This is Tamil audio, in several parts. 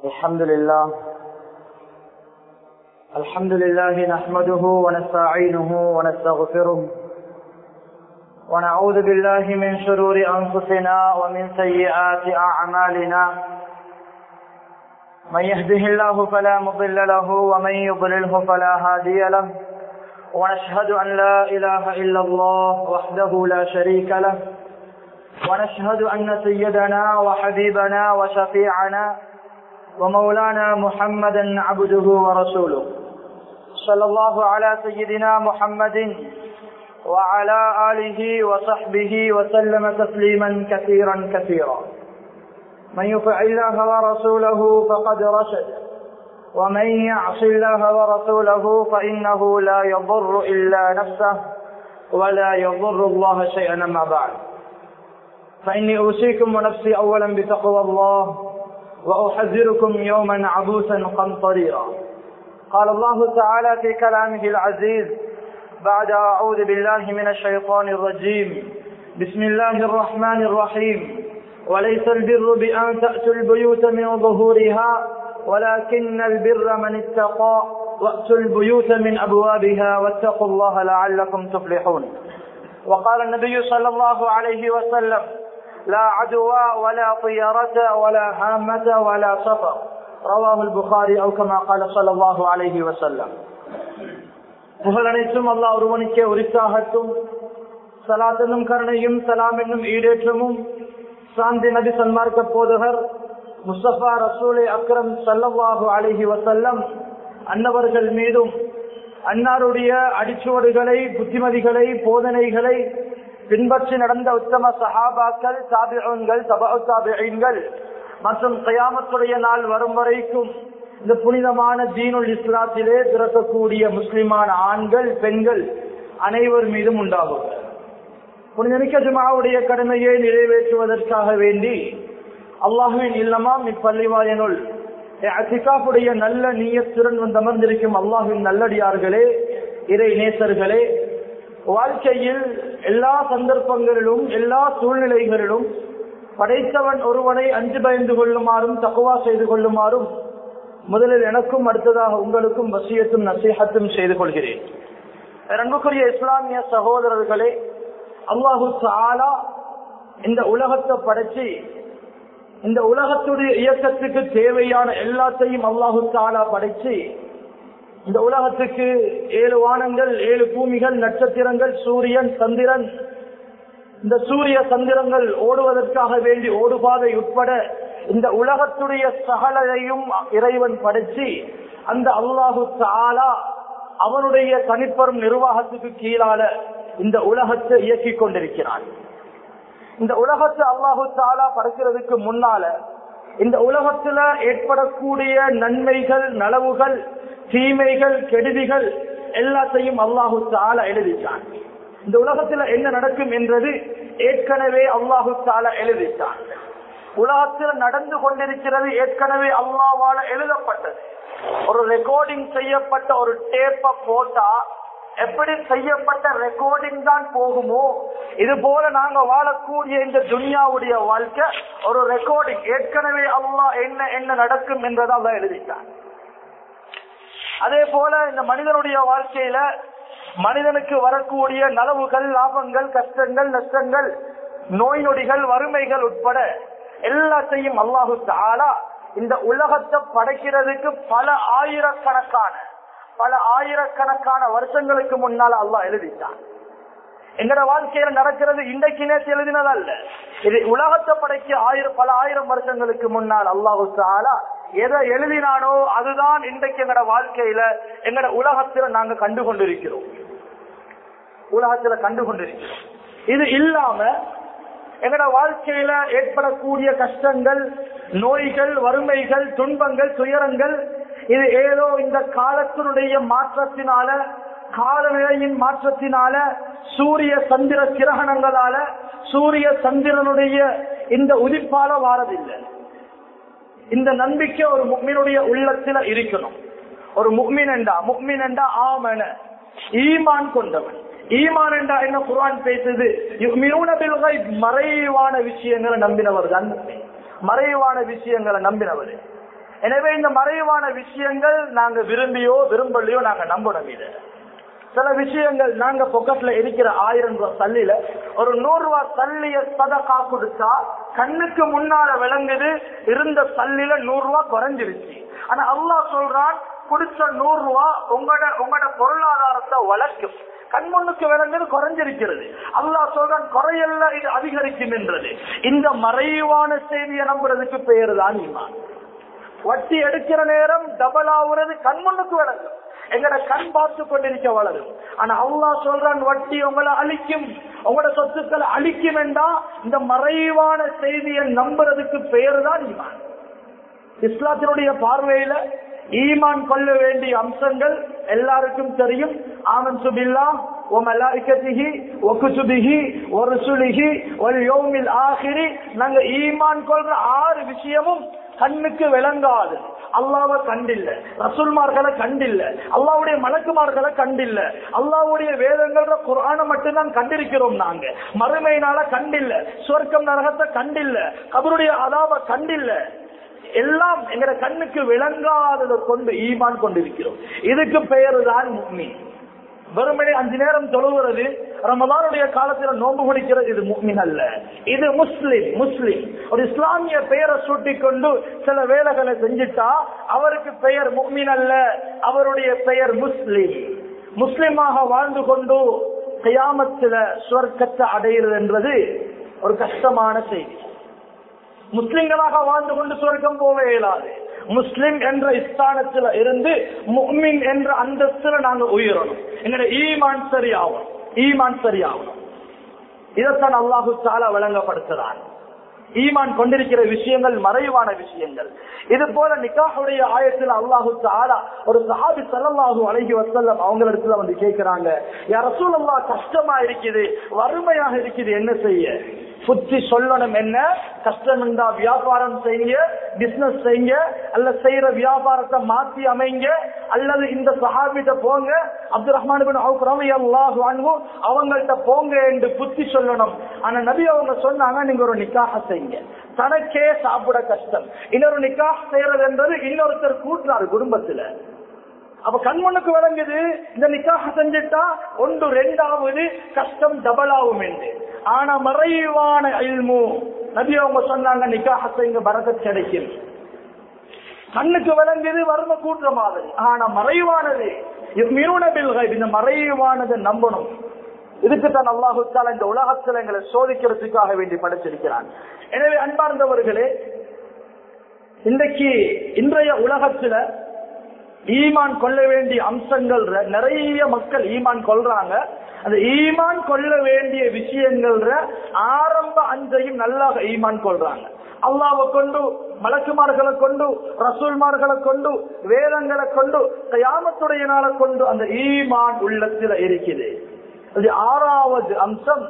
الحمد لله الحمد لله نحمده ونستعينه ونستغفره ونعوذ بالله من شرور أنفسنا ومن سيئات أعمالنا من يهده الله فلا مضل له ومن يضلله فلا هادي له ونشهد أن لا إله إلا الله وحده لا شريك له ونشهد أن سيدنا وحبيبنا وشفيعنا ومولانا محمدا عبده ورسوله صلى الله على سيدنا محمد وعلى آله وصحبه وسلم تسليما كثيرا كثيرا من يطع الله ورسوله فقد رشد ومن يعص الله ورسوله فإنه لا يضر إلا نفسه ولا يضر الله شيئا ما بعد فإني أوصيكم ونفسي أولا بتقوى الله وأحذركم يوما عبوسا قمطريرا قال الله تعالى في كلامه العزيز بعد أعوذ بالله من الشيطان الرجيم بسم الله الرحمن الرحيم وليس البر بأن تأتوا البيوت من ظهورها ولكن البر من اتقى وأتوا البيوت من أبوابها واتقوا الله لعلكم تفلحون وقال النبي صلى الله عليه وسلم لا عدوى ولا طيرة ولا هامة ولا سفر رواه البخاري أو كما قال صلى الله عليه وسلم புகழ் அனைத்தும் அல்லா ஒருவனுக்கே உரித்தாகட்டும் சலாத் என்னும் கருணையும் சலாம் என்னும் ஈடேற்றமும் சாந்தி நபி சன்மார்க்க போதகர் முஸ்தபா ரசூலை அக்ரம் சல்லவாஹு அலஹி வசல்லம் அன்னவர்கள் மீதும் அன்னாருடைய அடிச்சுவடுகளை புத்திமதிகளை போதனைகளை பின்பற்றி நடந்த உத்தம சஹாபாக்கள் தாபிகள் தபா தாபிகள் மற்றும் கயாமத்துடைய நாள் வரும் வரைக்கும் இந்த புனிதமான தீனுல் இஸ்லாத்திலே பிறக்கக்கூடிய முஸ்லிமான ஆண்கள் பெண்கள் அனைவர் மீதும் உண்டாகும் புனிதமிக்க ஜுமாவுடைய கடமையை நிறைவேற்றுவதற்காக வேண்டி அல்லாஹுவின் இல்லமாம் இப்பள்ளிவாயனுள் அசிகாப்புடைய நல்ல நீயத்துடன் வந்து அமர்ந்திருக்கும் அல்லாஹுவின் நல்லடியார்களே இறை நேசர்களே வாழ்க்கையில் எல்லா சந்தர்ப்பங்களிலும் எல்லா சூழ்நிலைகளிலும் படைத்தவன் ஒருவனை அஞ்சு பயந்து கொள்ளுமாறும் தக்குவா செய்து கொள்ளுமாறும் முதலில் எனக்கும் அடுத்ததாக உங்களுக்கும் வசியத்தும் நசீகத்தும் செய்து கொள்கிறேன் அன்புக்குரிய இஸ்லாமிய சகோதரர்களே அல்லாஹு சாலா இந்த உலகத்தை படைச்சு இந்த உலகத்துடைய இயக்கத்துக்கு தேவையான எல்லாத்தையும் அல்லாஹு தாலா படைச்சு இந்த உலகத்துக்கு ஏழு வானங்கள் ஏழு பூமிகள் நட்சத்திரங்கள் சூரியன் சந்திரன் இந்த சூரிய சந்திரங்கள் ஓடுவதற்காக வேண்டி ஓடுபாதை உட்பட இந்த உலகத்துடைய சகலையும் இறைவன் படைச்சு அந்த அல்லாஹு தாலா அவனுடைய தனிப்பெரும் நிர்வாகத்துக்கு கீழால இந்த உலகத்தை இயக்கிக் கொண்டிருக்கிறான் இந்த உலகத்தை அல்லாஹு தாலா படைக்கிறதுக்கு முன்னால இந்த உலகத்துல ஏற்படக்கூடிய நன்மைகள் நலவுகள் தீமைகள் கெடுதிகள் எல்லாத்தையும் அல்லாஹு தாலா எழுதிட்டான் இந்த உலகத்துல என்ன நடக்கும் என்றது ஏற்கனவே அல்லாஹு தாலா எழுதிட்டான் உலகத்தில் நடந்து கொண்டிருக்கிறது ஏற்கனவே அல்லாவால எழுதப்பட்டது ஒரு ரெக்கார்டிங் செய்யப்பட்ட ஒரு டேப்ப போட்டா எப்படி செய்யப்பட்ட ரெக்கார்டிங் தான் போகுமோ இது போல நாங்க வாழக்கூடிய இந்த துன்யாவுடைய வாழ்க்கை ஒரு ரெக்கார்டிங் ஏற்கனவே அல்லா என்ன என்ன நடக்கும் என்றதை அல்லா எழுதிட்டான் அதே போல இந்த மனிதனுடைய வாழ்க்கையில மனிதனுக்கு வரக்கூடிய நலவுகள் லாபங்கள் கஷ்டங்கள் நஷ்டங்கள் நோய் நொடிகள் வறுமைகள் உட்பட எல்லாத்தையும் அல்லாஹு தாலா இந்த உலகத்தை படைக்கிறதுக்கு பல ஆயிரக்கணக்கான பல ஆயிரக்கணக்கான வருஷங்களுக்கு முன்னால் அல்லாஹ் எழுதிட்டான் எங்கட வாழ்க்கையில நடக்கிறது இன்றைக்கு நேற்று எழுதினதல்ல இது உலகத்தை படைக்க ஆயிரம் பல ஆயிரம் வருஷங்களுக்கு முன்னால் அல்லாஹு தாலா எதை எழுதினானோ அதுதான் இன்றைக்கு எங்கட வாழ்க்கையில எங்கட உலகத்துல நாங்க கண்டு கொண்டிருக்கிறோம் உலகத்துல கண்டு கொண்டிருக்கிறோம் இது இல்லாம எங்கட வாழ்க்கையில ஏற்படக்கூடிய கஷ்டங்கள் நோய்கள் வறுமைகள் துன்பங்கள் துயரங்கள் இது ஏதோ இந்த காலத்தினுடைய மாற்றத்தினால காலநிலையின் மாற்றத்தினால சூரிய சந்திர கிரகணங்களால சூரிய சந்திரனுடைய இந்த உதிப்பால வாரதில்லை இந்த நம்பிக்கை ஒரு முக்மினுடைய உள்ளத்துல இருக்கணும் ஒரு முக்மின் என்றா முக்மின் என்றா ஆமன ஈமான் கொண்டவன் ஈமான் என்றா என்ன குர்ஆன் பேசுது யுமினூன பில் கைப், மறைவான விஷயங்களை நம்பினவர் தான் மறைவான விஷயங்களை நம்பினவர் எனவே இந்த மறைவான விஷயங்கள் நாங்க விரும்பியோ விரும்பலையோ நாங்க நம்பணும் இது சில விஷயங்கள் நாங்க பொக்கெட்ல இருக்கிற ஆயிரம் ரூபாய் தள்ளியில ஒரு நூறு ரூபாய் தள்ளிய சதக்கா கொடுத்தா கண்ணுக்கு முன்னால விளங்குது இருந்த தள்ளில நூறு ரூபாய் குறைஞ்சிருச்சு ஆனா அல்லாஹ் சொல்றான் குடிச்ச நூறு ரூபாய் உங்களோட உங்களோட பொருளாதாரத்தை வளர்க்கும் கண்முன்னுக்கு விளங்குது குறைஞ்சிருக்கிறது அல்லாஹ் சொல்றான் குறையல்ல இது அதிகரிக்கின்றது இந்த மறைவான செய்தியை நம்புறதுக்கு பெயர் தான் ஈமான் வட்டி எடுக்கிற நேரம் டபுள் ஆகுறது கண்முன்னுக்கு விளங்கும் எங்கட கண் பார்த்து கொண்டிருக்க வளரும் ஆனா அல்லா சொல்றான் வட்டி உங்களை அழிக்கும் உங்களோட சொத்துக்களை அழிக்கும் என்றா இந்த மறைவான செய்தியை நம்புறதுக்கு பெயர் தான் ஈமான் இஸ்லாத்தினுடைய பார்வையில ஈமான் கொள்ள வேண்டிய அம்சங்கள் எல்லாருக்கும் தெரியும் ஆமன் சுபில்லா ஒமலாய்கதிஹி ஒக்குசுபிஹி ஒரு சுலிஹி ஒரு யோமில் ஆகிரி நாங்க ஈமான் கொள்ற ஆறு விஷயமும் கண்ணுக்கு விளங்காது அல்லாவை கண்டில்ல ரசூல்மார்களை கண்டில்ல அல்லாவுடைய மலக்குமார்களை கண்டில்ல அல்லாவுடைய வேதங்கள குரான மட்டும்தான் கண்டிருக்கிறோம் நாங்க மறுமையினால கண்டில்ல சொர்க்கம் நரகத்தை கண்டில்ல கபருடைய அதாவ கண்டில்ல எல்லாம் எங்கட கண்ணுக்கு விளங்காததை கொண்டு ஈமான் கொண்டிருக்கிறோம் இதுக்கு பெயர் தான் முக்மி வெறுமனே அஞ்சு நேரம் தொழுகிறது ரமதானுடைய காலத்துல நோன்பு குடிக்கிறது இது முக்மின் அல்ல இது முஸ்லிம் முஸ்லிம் ஒரு இஸ்லாமிய பெயரை சூட்டிக் கொண்டு சில வேலைகளை செஞ்சுட்டா அவருக்கு பெயர் முக்மின் அல்ல அவருடைய பெயர் முஸ்லிம் முஸ்லிமாக வாழ்ந்து கொண்டு கயாமத்துல சுவர்க்கத்தை அடையிறது என்பது ஒரு கஷ்டமான செய்தி முஸ்லிம்களாக வாழ்ந்து கொண்டு சுவர்க்கம் போக இயலாது முஸ்லிம் என்ற ஸ்தானத்துல இருந்து முக்மின் என்ற அந்தஸ்துல நாங்க உயிரணும் எங்களுடைய ஈமான் சரியாகணும் ஈமான் சரியாகணும் இதைத்தான் அல்லாஹு தாலா விளங்கப்படுத்துறான் ஈமான் கொண்டிருக்கிற விஷயங்கள் மறைவான விஷயங்கள் இது போல நிக்காஹுடைய ஆயத்தில் அல்லாஹு தாலா ஒரு சஹாபி சல்லாஹு அழகி வசல்லம் அவங்க இடத்துல வந்து கேட்கிறாங்க யார சூழல்லா கஷ்டமா இருக்குது வறுமையாக இருக்குது என்ன செய்ய புத்தி சொல்லணும் என்ன கஷ்டம் இருந்தா வியாபாரம் செய்யுங்க பிசினஸ் செய்யுங்க அல்ல செய்யற வியாபாரத்தை மாத்தி அமைங்க அல்லது இந்த சஹாபிட்ட போங்க அப்துல் ரஹ்மான் அவங்கள்ட்ட போங்க என்று புத்தி சொல்லணும் ஆனா நபி அவங்க சொன்னாங்க நீங்க ஒரு நிக்காக செய்யுங்க தனக்கே சாப்பிட கஷ்டம் இன்னொரு நிக்காக செய்யறது என்பது இன்னொருத்தர் கூட்டுறாரு குடும்பத்துல அப்ப கண்மண்ணுக்கு விளங்குது இந்த நிக்காக செஞ்சுட்டா ஒன்று ரெண்டாவது கஷ்டம் டபுள் ஆகும் என்று ஆனா மறைவான அல்மு நபி அவங்க சொன்னாங்க நிக்காக செய்யுங்க பரகத் கிடைக்கும் கண்ணுக்கு விளங்குது வறுமை கூட்டுற மாதிரி ஆனா மறைவானது இந்த மறைவானதை நம்பணும் இதுக்கு தான் அல்லாஹு இந்த உலகத்தில் எங்களை சோதிக்கிறதுக்காக வேண்டி படைச்சிருக்கிறான் எனவே அன்பார்ந்தவர்களே இன்றைக்கு இன்றைய உலகத்துல ஈமான் கொள்ள வேண்டிய அம்சங்கள் நிறைய மக்கள் ஈமான் கொள்றாங்க அந்த ஈமான் கொள்ள வேண்டிய விஷயங்கள் ஆரம்ப அஞ்சையும் நல்லா ஈமான் கொள்றாங்க அல்லாவை கொண்டு மலக்குமார்களை கொண்டு ரசூல்மார்களை கொண்டு வேதங்களை கொண்டு கயாமத்துடைய நாளை கொண்டு அந்த ஈமான் உள்ளத்தில் இருக்குது அது ஆறாவது அம்சம்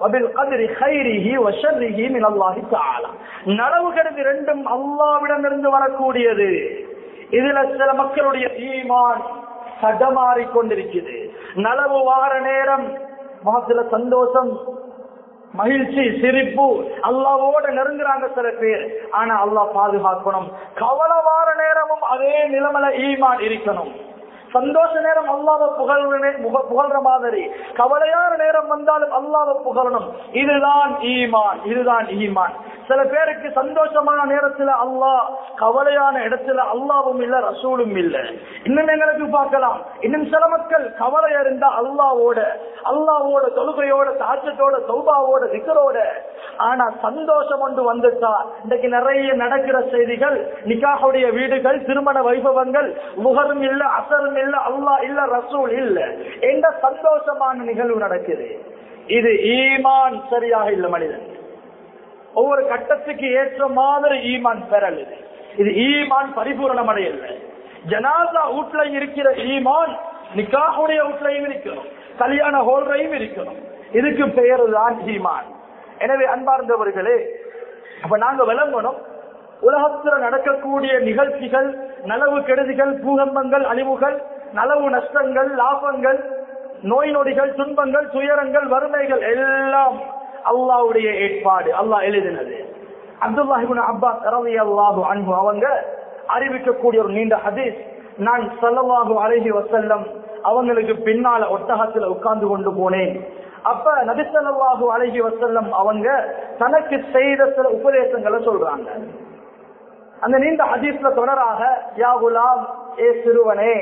நனவு கருதி ரெண்டும் அல்லாவிடமிருந்து வரக்கூடியது இதுல சில மக்களுடைய ஈமான் தடமாறி கொண்டிருக்குது நலவு வார நேரம் முகத்துல சந்தோஷம் மகிழ்ச்சி சிரிப்பு அல்லாவோட நெருங்குறாங்க சில பேர் ஆனா அல்லாஹ் பாதுகாக்கணும் கவலை வார நேரமும் அதே நிலைமையில ஈமான் இருக்கணும் சந்தோஷ நேரம் அல்லாத புகழ்ற மாதிரி கவலையான நேரம் வந்தாலும் அல்லாத புகழணும் இதுதான் ஈமான் இதுதான் ஈமான் சில பேருக்கு சந்தோஷமான நேரத்துல அல்லாஹ் கவலையான இடத்துல அல்லாவும் இல்ல ரசூலும் இல்ல இன்னும் எங்களுக்கு பார்க்கலாம் இன்னும் சில மக்கள் கவலை இருந்தா அல்லாவோட அல்லாவோட தொழுகையோட தாச்சத்தோட சௌபாவோட திக்கரோட ஆனா சந்தோஷம் ஒன்று வந்துட்டா இன்றைக்கு நிறைய நடக்கிற செய்திகள் நிக்காவுடைய வீடுகள் திருமண வைபவங்கள் முகரும் இல்ல அசரும் இல்ல அல்லா இல்ல ரசூல் இல்ல எந்த சந்தோஷமான நிகழ்வு நடக்குது இது ஈமான் சரியாக இல்ல மனிதன் ஒவ்வொரு கட்டத்துக்கு ஏற்ற மாதிரி ஈமான் பெறலுது இது ஈமான் பரிபூரணம் அடையல ஜனாதா வீட்டுல இருக்கிற ஈமான் நிக்காவுடைய வீட்லையும் இருக்கணும் கல்யாண ஹோல்றையும் இருக்கணும் இதுக்கு பெயர் தான் ஈமான் எனவே அன்பார்ந்தவர்களே அப்ப நாங்க விளங்கணும் உலகத்துல நடக்கக்கூடிய நிகழ்ச்சிகள் நலவு கெடுதிகள் பூகம்பங்கள் அழிவுகள் நலவு நஷ்டங்கள் லாபங்கள் நோய் நொடிகள் துன்பங்கள் துயரங்கள் வறுமைகள் எல்லாம் அல்லாவுடைய ஏற்பாடு அல்லாஹ் எழுதினது அப்துல்லாஹிபின் அப்பாஸ் ரவி அல்லாஹு அன்பு அவங்க அறிவிக்கக்கூடிய ஒரு நீண்ட ஹதீஸ் நான் சல்லல்லாஹு அலைஹி வசல்லம் அவங்களுக்கு பின்னால ஒட்டகத்துல உட்கார்ந்து கொண்டு போனேன் அப்ப நபிசல்லாஹு அலைஹி வசல்லம் அவங்க தனக்கு செய்த சில உபதேசங்களை சொல்றாங்க அந்த நீண்ட ஹதீஸ்ல தொடராக யா குலாம் ஏ சிறுவனே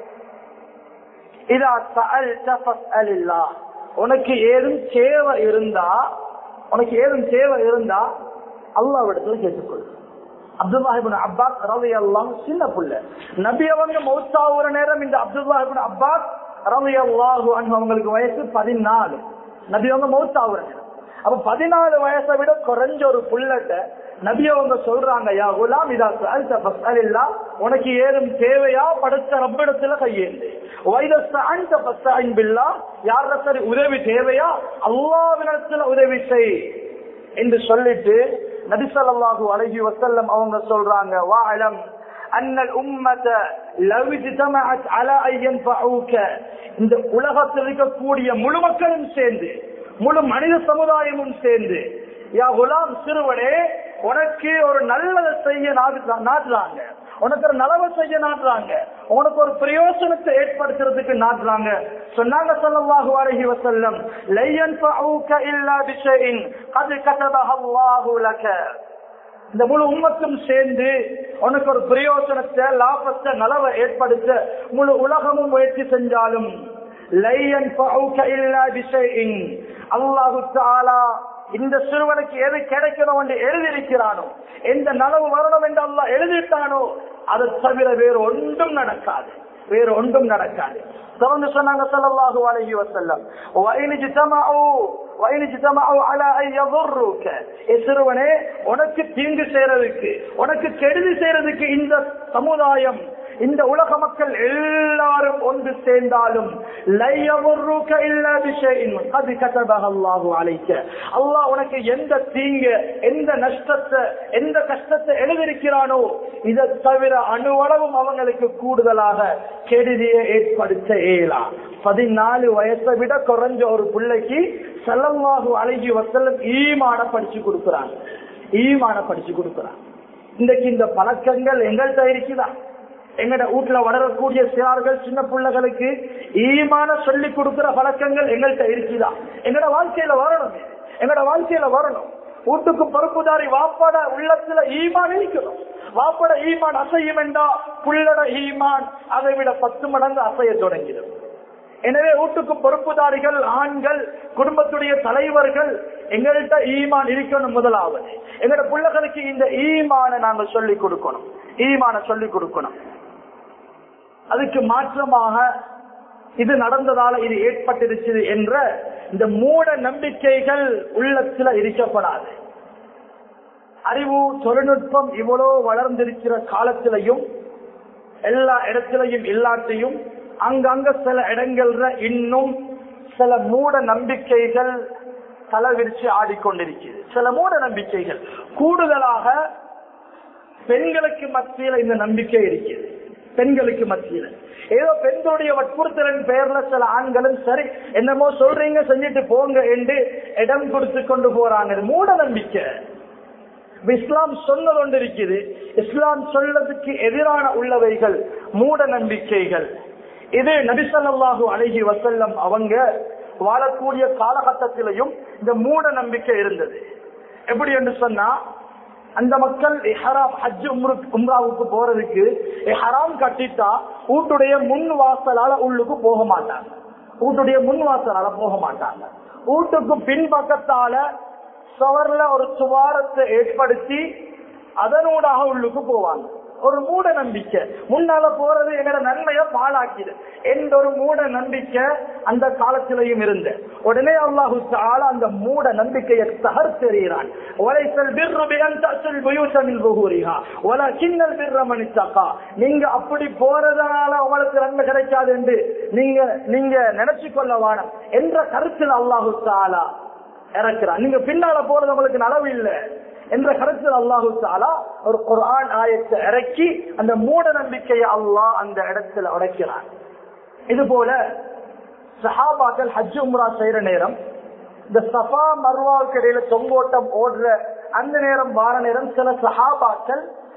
இதா சஅல்த ஃபஸ்அலில்லாஹ் உனக்கு ஏதும் தேவை இருந்தா உனக்கு ஏதும் தேவை இருந்தா அல்லாஹ்விடத்துல கேட்டுக்கொள் அப்துல்லாஹிபின் அப்பாஸ் ரவி அல்லாம் சின்ன புள்ள நபி அவங்க மௌத்தாவுற நேரம் இந்த அப்துல்லாஹிபின் அப்பாஸ் ரவி அல்லாஹு அவங்களுக்கு வயசு பதினாலு நபி அவங்க மௌத்தாவுற நேரம் அப்ப பதினாலு வயசை விட குறைஞ்ச ஒரு புள்ளட்ட நபி அவங்க சொல்றாங்க யா குலாம் இதா சஅல்த ஃபஸ்அலில்லா உனக்கு ஏதும் தேவையா படுத்த ரப்பிடத்துல கையேந்து வைதஸ்தஅன்த ஃபஸ்தஇன் பில்லாஹ் யார சரி உதவி தேவையா அல்லாஹ்விடத்துல உதவி செய் என்று சொல்லிட்டு நபி ஸல்லல்லாஹு அலைஹி வஸல்லம் அவங்க சொல்றாங்க வஅலம் அன்னல் உம்மத லவ் இஜ்தமஅத் அலா அன் யன்ஃபஊக இந்த உலகத்தில் இருக்கக்கூடிய முழு மக்களும் சேர்ந்து முழு மனித சமுதாயமும் சேர்ந்து யா குலாம் சிறுவனே உனக்கு ஒரு நல்லதை செய்ய நாடு- நாடுறாங்க உனக்கு ஒரு நலவை செய்ய நாடுறாங்க உனக்கு ஒரு பிரயோசனத்தை ஏற்படுத்துறதுக்கு நாடுறாங்க சொன்னாங்க ஸல்லல்லாஹு அலைஹி வஸல்லம் லையன் ஃபஊக இல்லா பிஷைஇன் கத் கதபஹ அல்லாஹு லக இந்த முழு உம்மத்தும் சேர்ந்து உனக்கு ஒரு பிரயோஜனத்தை லாபத்தை நலவை ஏற்படுத்த முழு உலகமும் முயற்சி செஞ்சாலும் லையன் ஃபஊக இல்லா பிஷைஇன் அல்லாஹு தஆலா இந்த சிறுவனுக்கு எது கிடைக்கணும் என்று எழுதியிருக்கிறானோ எந்த நலவு வரணும் என்று அல்லாஹ் எழுதிட்டானோ அதை தவிர வேறு ஒன்றும் நடக்காது வேறு ஒன்றும் நடக்காது தொடர்ந்து சொன்னாங்க ஸல்லல்லாஹு அலைஹி வஸல்லம் வஇன் ஜ்தமஉ வஇன் ஜ்தமஉ அலா அன் யضرك ஏ சிறுவனே உனக்கு தீங்கு செய்யறதுக்கு உனக்கு கெடுதி செய்யறதுக்கு இந்த சமுதாயம் இந்த உலக மக்கள் எல்லாரும் ஒன்று சேர்ந்தாலும் லை யضرك إلا بشيء قد كتبه الله عليك அல்லாஹ் உனக்கு எந்த தீங்கு எந்த நஷ்டத்தை எந்த கஷ்டத்தை எழுதியிருக்கிறானோ இதை தவிர அணுவளவும் அவங்களுக்கு கூடுதலாக கெடுதியை ஏற்படுத்த இயலாம் பதினாலு வயசை விட குறைஞ்ச ஒரு பிள்ளைக்கு செல்லவாகு அழகி வசல்லம் ஈமான படிச்சு கொடுக்குறாங்க ஈமான படிச்சு கொடுக்குறாங்க இன்றைக்கு இந்த பழக்கங்கள் எங்கள்கிட்ட இருக்குதா எங்கட வீட்டுல வளரக்கூடிய சிறார்கள் சின்ன பிள்ளைகளுக்கு ஈமான சொல்லி கொடுக்கிற பழக்கங்கள் எங்கள்கிட்ட இருக்குதா எங்கட வாழ்க்கையில வரணும் இது. எங்கட வாழ்க்கையில வரணும் வீட்டுக்கு பொறுப்புதாரி வாப்பாட உள்ளத்துல ஈமான் இருக்கணும் வாப்பாட ஈமான் அசையும் என்றா புள்ளட ஈமான் அதை விட பத்து மடங்கு அசைய தொடங்கிடும் எனவே வீட்டுக்கு பொறுப்புதாரிகள் ஆண்கள் குடும்பத்துடைய தலைவர்கள் எங்கள்கிட்ட ஈமான் இருக்கணும் முதலாவது எங்களோட பிள்ளைகளுக்கு இந்த ஈமான நாங்க சொல்லிக் கொடுக்கணும் ஈமான சொல்லிக் கொடுக்கணும் அதுக்கு மாற்றமாக இது நடந்ததால இது ஏற்பட்டிருச்சு என்ற இந்த மூட நம்பிக்கைகள் உள்ளத்துல இருக்கப்படாது அறிவு தொழில்நுட்பம் இவ்வளவு வளர்ந்திருக்கிற காலத்திலையும் எல்லா இடத்திலையும் இல்லாட்டியும் அங்கங்க சில இடங்கள்ல இன்னும் சில மூட நம்பிக்கைகள் தலைவிரிச்சு ஆடிக்கொண்டிருக்கிறது சில மூட நம்பிக்கைகள் கூடுதலாக பெண்களுக்கு மத்தியில இந்த நம்பிக்கை இருக்கிறது பெண்களுக்கு மத்தியில ஏதோ பெண்களுடைய வற்புறுத்தலின் பெயர்ல சில ஆண்களும் சரி என்னமோ சொல்றீங்க செஞ்சுட்டு போங்க என்று இடம் கொடுத்து கொண்டு போறாங்க இது மூட நம்பிக்கை இப்ப இஸ்லாம் சொன்னது ஒன்று இருக்குது இஸ்லாம் சொல்லதுக்கு எதிரான உள்ளவைகள் மூட நம்பிக்கைகள் இது நபிசல்லாஹு அழகி வசல்லம் அவங்க வாழக்கூடிய காலகட்டத்திலையும் இந்த மூட நம்பிக்கை இருந்தது எப்படி என்று சொன்னா அந்த மக்கள் ஹராம் ஹஜ் உம்ராவுக்கு போறதுக்கு ஹராம் கட்டிட்டா வீட்டுடைய முன் வாசலால உள்ளுக்கு போக மாட்டாங்க வீட்டுடைய முன் வாசலால போக மாட்டாங்க வீட்டுக்கு பின்பக்கத்தால சுவர்ல ஒரு சுவாரத்தை ஏற்படுத்தி அதனூடாக உள்ளுக்கு போவாங்க ஒரு மூட நம்பிக்கை முன்னால போறது எங்கட நன்மையை பாழாக்கிது என்ற ஒரு மூட நம்பிக்கை அந்த காலத்திலையும் இருந்த உடனே அல்லாஹு தாலா அந்த மூட நம்பிக்கையை தகர்த்தெறிகிறான் ஒலைசல் பிர்ருபியன் தசுல் புயூசமில் புகூரிகா ஒல கிண்ணல் பிர்ரமணி தக்கா நீங்க அப்படி போறதுனால உங்களுக்கு நன்மை கிடைக்காது என்று நீங்க நீங்க நினைச்சு கொள்ள வேணும் என்ற கருத்தில் அல்லாஹு தாலா இறக்குறான் நீங்க பின்னால போறது உங்களுக்கு நலவு இல்லை என்ற கருத்தில் அல்லாஹு தாலா ஒரு குர்ஆன் ஆயத்தை இறக்கி அந்த மூட நம்பிக்கையை அல்லாஹ் அந்த இடத்துல உடைக்கிறான் இது போல சஹாபாக்கள் ஹஜ் உம்ரா செய்யற நேரம் இந்த சஃபா மர்வாவுக்கு இடையில தொங்கோட்டம் ஓடுற அந்த நேரம் வார நேரம் சில சஹாபாக்கள்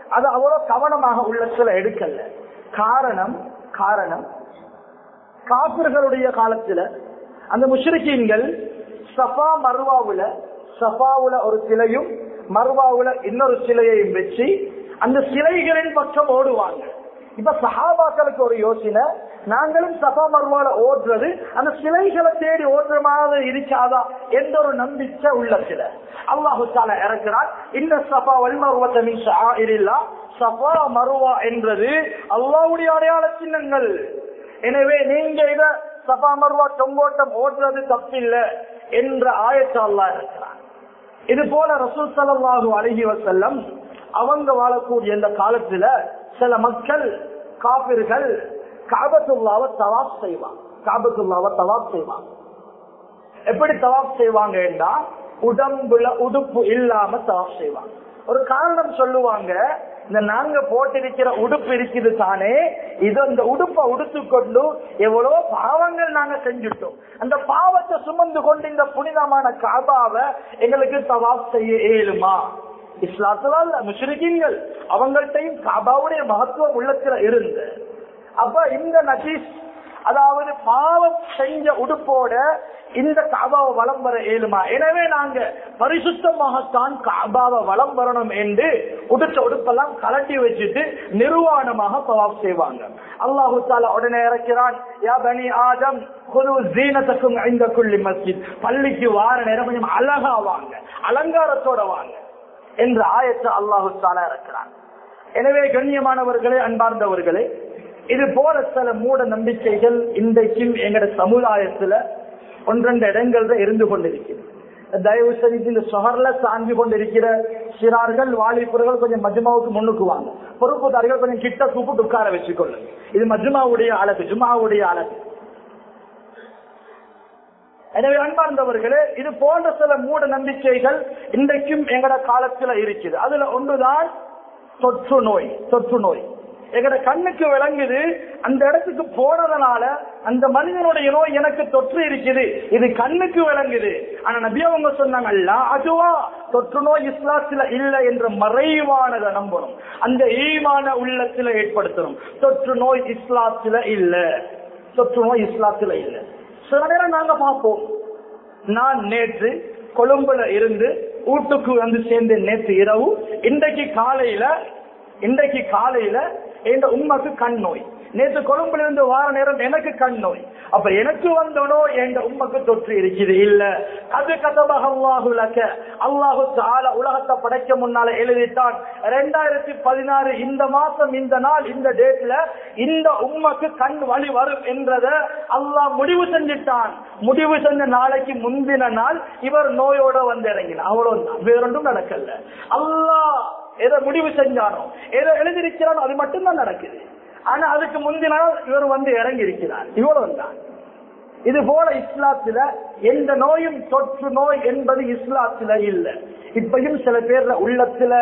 அது அவ்வளவு கவனமாக உள்ளத்துல எடுக்கல காரணம் காரணம் காப்பிர்களுடைய காலத்துல அந்த முஷ்ரிக்கீன்கள் சஃபா மர்வாவுல சஃபாவுல ஒரு சிலையும் மர்வாவுல இன்னொரு சிலையையும் வச்சு அந்த சிலைகளின் பக்கம் ஓடுவாங்க இப்ப சஹாபாக்களுக்கு ஒரு யோசனை நாங்களும் சஃபா மர்வால ஓடுறது அந்த சிலைகளை தேடி ஓடுற மாதிரி இருக்காதா என்ற ஒரு நம்பிக்கை உள்ள சில அல்லாஹு தாலா இறக்கிறார் இந்த சஃபா வல்மர்வத்தமின் ஷாயிரில்லா சஃபா மருவா என்றது அல்லாவுடைய அடையாள சின்னங்கள் எனவே நீங்க இத சபா மருவா தொங்கோட்டம் ஓடுறது தப்பில்ல என்ற ஆயத்தை அல்லா இருக்கிறார் இது போல ரசூல் சல்லாஹு அழகி வசல்லம் அவங்க வாழக்கூடிய இந்த காலத்துல சில மக்கள் காபிர்கள் காபத்துல்லாவை தவாப் செய்வாங்க காபத்துல்லாவை தவாப் செய்வாங்க எப்படி தவாப் செய்வாங்க என்றா உடம்புல உடுப்பு இல்லாம தவாப் செய்வாங்க ஒரு காரணம் சொல்லுவாங்க இந்த நாங்க போட்டிருக்கிற உடுப்பு இருக்குது தானே இது அந்த உடுப்பை உடுத்து கொண்டு எவ்வளவு பாவங்கள் நாங்க செஞ்சுட்டோம் அந்த பாவத்தை சுமந்து கொண்டு இந்த புனிதமான காபாவை எங்களுக்கு தவாப் செய்ய இயலுமா இஸ்லாத்துல முஸ்லிம்கள் அவங்கள்ட்டையும் காபாவுடைய மகத்துவம் உள்ளத்துல இருந்து அப்ப இந்த நஜீஸ் அதாவது பாவம் செஞ்ச உடுப்போட இந்த காபாவை வளம் வர இயலுமா எனவே நாங்க பரிசுத்தமாகத்தான் காபாவை வளம் வரணும் என்று உடுத்த உடுப்பெல்லாம் கலட்டி வச்சுட்டு நிர்வாணமாக தவாப் செய்வாங்க அல்லாஹு தாலா உடனே இறக்கிறான் யா பனி ஆதம் குரு ஜீனத்துக்கும் ஐந்த குள்ளி மஸ்ஜித் பள்ளிக்கு வார நேரம் கொஞ்சம் அழகா வாங்க அலங்காரத்தோட வாங்க என்ற ஆயத்தை அல்லாஹு தாலா இறக்கிறான் எனவே கண்ணியமானவர்களே அன்பார்ந்தவர்களே இது போல சில மூட நம்பிக்கைகள் இன்றைக்கும் எங்கட சமுதாயத்துல ஒன்றெண்டு இடங்கள்ல இருந்து கொண்டிருக்கிறது தயவு செஞ்சு இந்த சொகர்ல சாஞ்சு கொண்டிருக்கிற சிறார்கள் வாலிபர்கள் கொஞ்சம் மஜ்மாவுக்கு முன்னுக்கு வாங்க பொறுப்புதாரிகள் கொஞ்சம் கிட்ட கூப்பிட்டு உட்கார வச்சுக்கொள்ளுங்க இது மஜ்மாவுடைய அழகு ஜுமாவுடைய அழகு எனவே அன்பார்ந்தவர்களே இது போன்ற சில மூட நம்பிக்கைகள் இன்றைக்கும் எங்கட காலத்துல இருக்குது அதுல ஒன்றுதான் தொற்று நோய் தொற்று நோய் எங்கட கண்ணுக்கு விளங்குது அந்த இடத்துக்கு போனதுனால அந்த மனிதனுடைய நோய் எனக்கு தொற்று இருக்குது இது கண்ணுக்கு விளங்குது ஆனா நபி அவங்க சொன்னாங்கல்ல அதுவா தொற்று நோய் இஸ்லாத்துல இல்ல என்ற மறைவானதை நம்பணும் அந்த ஈமான உள்ளத்துல ஏற்படுத்தணும் தொற்று நோய் இஸ்லாத்துல இல்ல தொற்று நோய் இஸ்லாத்துல இல்ல சில நேரம் நாங்க பார்ப்போம் நான் நேற்று கொழும்புல இருந்து வீட்டுக்கு வந்து சேர்ந்த நேற்று இரவு இன்றைக்கு காலையில இன்றைக்கு காலையில என் உண்மைக்கு கண் நோய் நேற்று கொழும்புல இருந்து வார நேரம் எனக்கு கண் நோய் அப்ப எனக்கு வந்த நோய் என் உண்மைக்கு தொற்று இருக்குது இல்ல அது கதமாக அல்லாஹுலக்க அல்லாஹு தால உலகத்தை படைக்க முன்னால எழுதிட்டான் ரெண்டாயிரத்தி பதினாறு இந்த மாசம் இந்த நாள் இந்த டேட்ல இந்த உண்மைக்கு கண் வழி வரும் என்றத அல்லாஹ் முடிவு செஞ்சிட்டான் முடிவு செஞ்ச நாளைக்கு முந்தின நாள் இவர் நோயோட வந்து இறங்கினார் அவ்வளவுதான் வேறொன்றும் நடக்கல அல்லாஹ் எதை முடிவு செஞ்சானோ எதை எழுதியிருக்கிறானோ அது மட்டும்தான் நடக்குது ஆனா அதுக்கு முந்தின நாள் இவர் வந்து இறங்கி இருக்கிறார் இவ்வளவுதான் இது போல இஸ்லாத்துல எந்த நோயும் தொற்று நோய் என்பது இஸ்லாத்துல இல்ல இப்பயும் சில பேர்ல உள்ளத்துல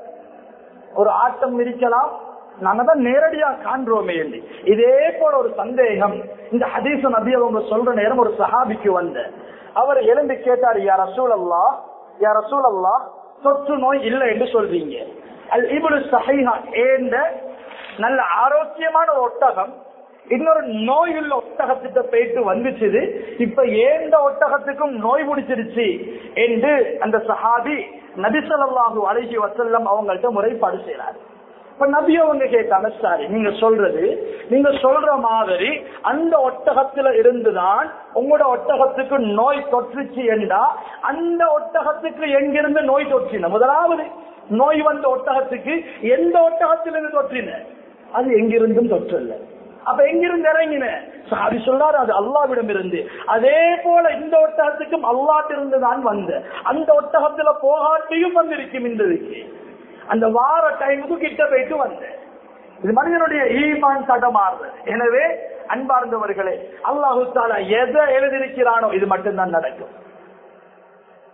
ஒரு ஆட்டம் இருக்கலாம் நாங்க தான் நேரடியா காண்றோமே என்று இதே போல ஒரு சந்தேகம் இந்த ஹதீச நபி அவங்க சொல்ற நேரம் ஒரு சஹாபிக்கு வந்த அவர் எழுந்து கேட்டார் யார் ரசூல் அல்லா யார் ரசூல் அல்லா தொற்று நோய் இல்லை என்று சொல்றீங்க அல் இபுல் சஹைஹா ஏந்த நல்ல ஆரோக்கியமான ஒரு ஒட்டகம் இன்னொரு நோய் உள்ள ஒட்டகத்திட்ட போயிட்டு வந்துச்சுது இப்ப ஏந்த ஒட்டகத்துக்கும் நோய் பிடிச்சிருச்சு என்று அந்த சஹாபி நபிசல்லாஹு அழகி வசல்லம் அவங்கள்ட்ட முறைப்பாடு செய்யறாரு இப்ப நபி அவங்க கேட்டாங்க சாரி நீங்க சொல்றது நீங்க சொல்ற மாதிரி அந்த ஒட்டகத்துல இருந்துதான் உங்களோட ஒட்டகத்துக்கு நோய் தொற்றுச்சு என்றா அந்த ஒட்டகத்துக்கு எங்கிருந்து நோய் தொற்றின முதலாவது நோய் வந்த ஒட்டகத்துக்கு எந்த ஒட்டகத்திலிருந்து தொற்றின அது எங்கிருந்தும் தொற்றல்ல அப்ப எங்கிருந்து இறங்கின சாரி சொல்றாரு அது அல்லாவிடம் இருந்து அதே போல இந்த ஒட்டகத்துக்கும் அல்லாட்டிருந்து தான் வந்த அந்த ஒட்டகத்துல போகாட்டியும் வந்திருக்கும் இந்த இதுக்கு அந்த வார டைமுக்கு கிட்ட போயிட்டு வந்தேன் இது மனிதனுடைய ஈமான் தடமாறுது எனவே அன்பார்ந்தவர்களே அல்லாஹு தாலா எதை எழுதியிருக்கிறானோ இது மட்டும்தான் நடக்கும்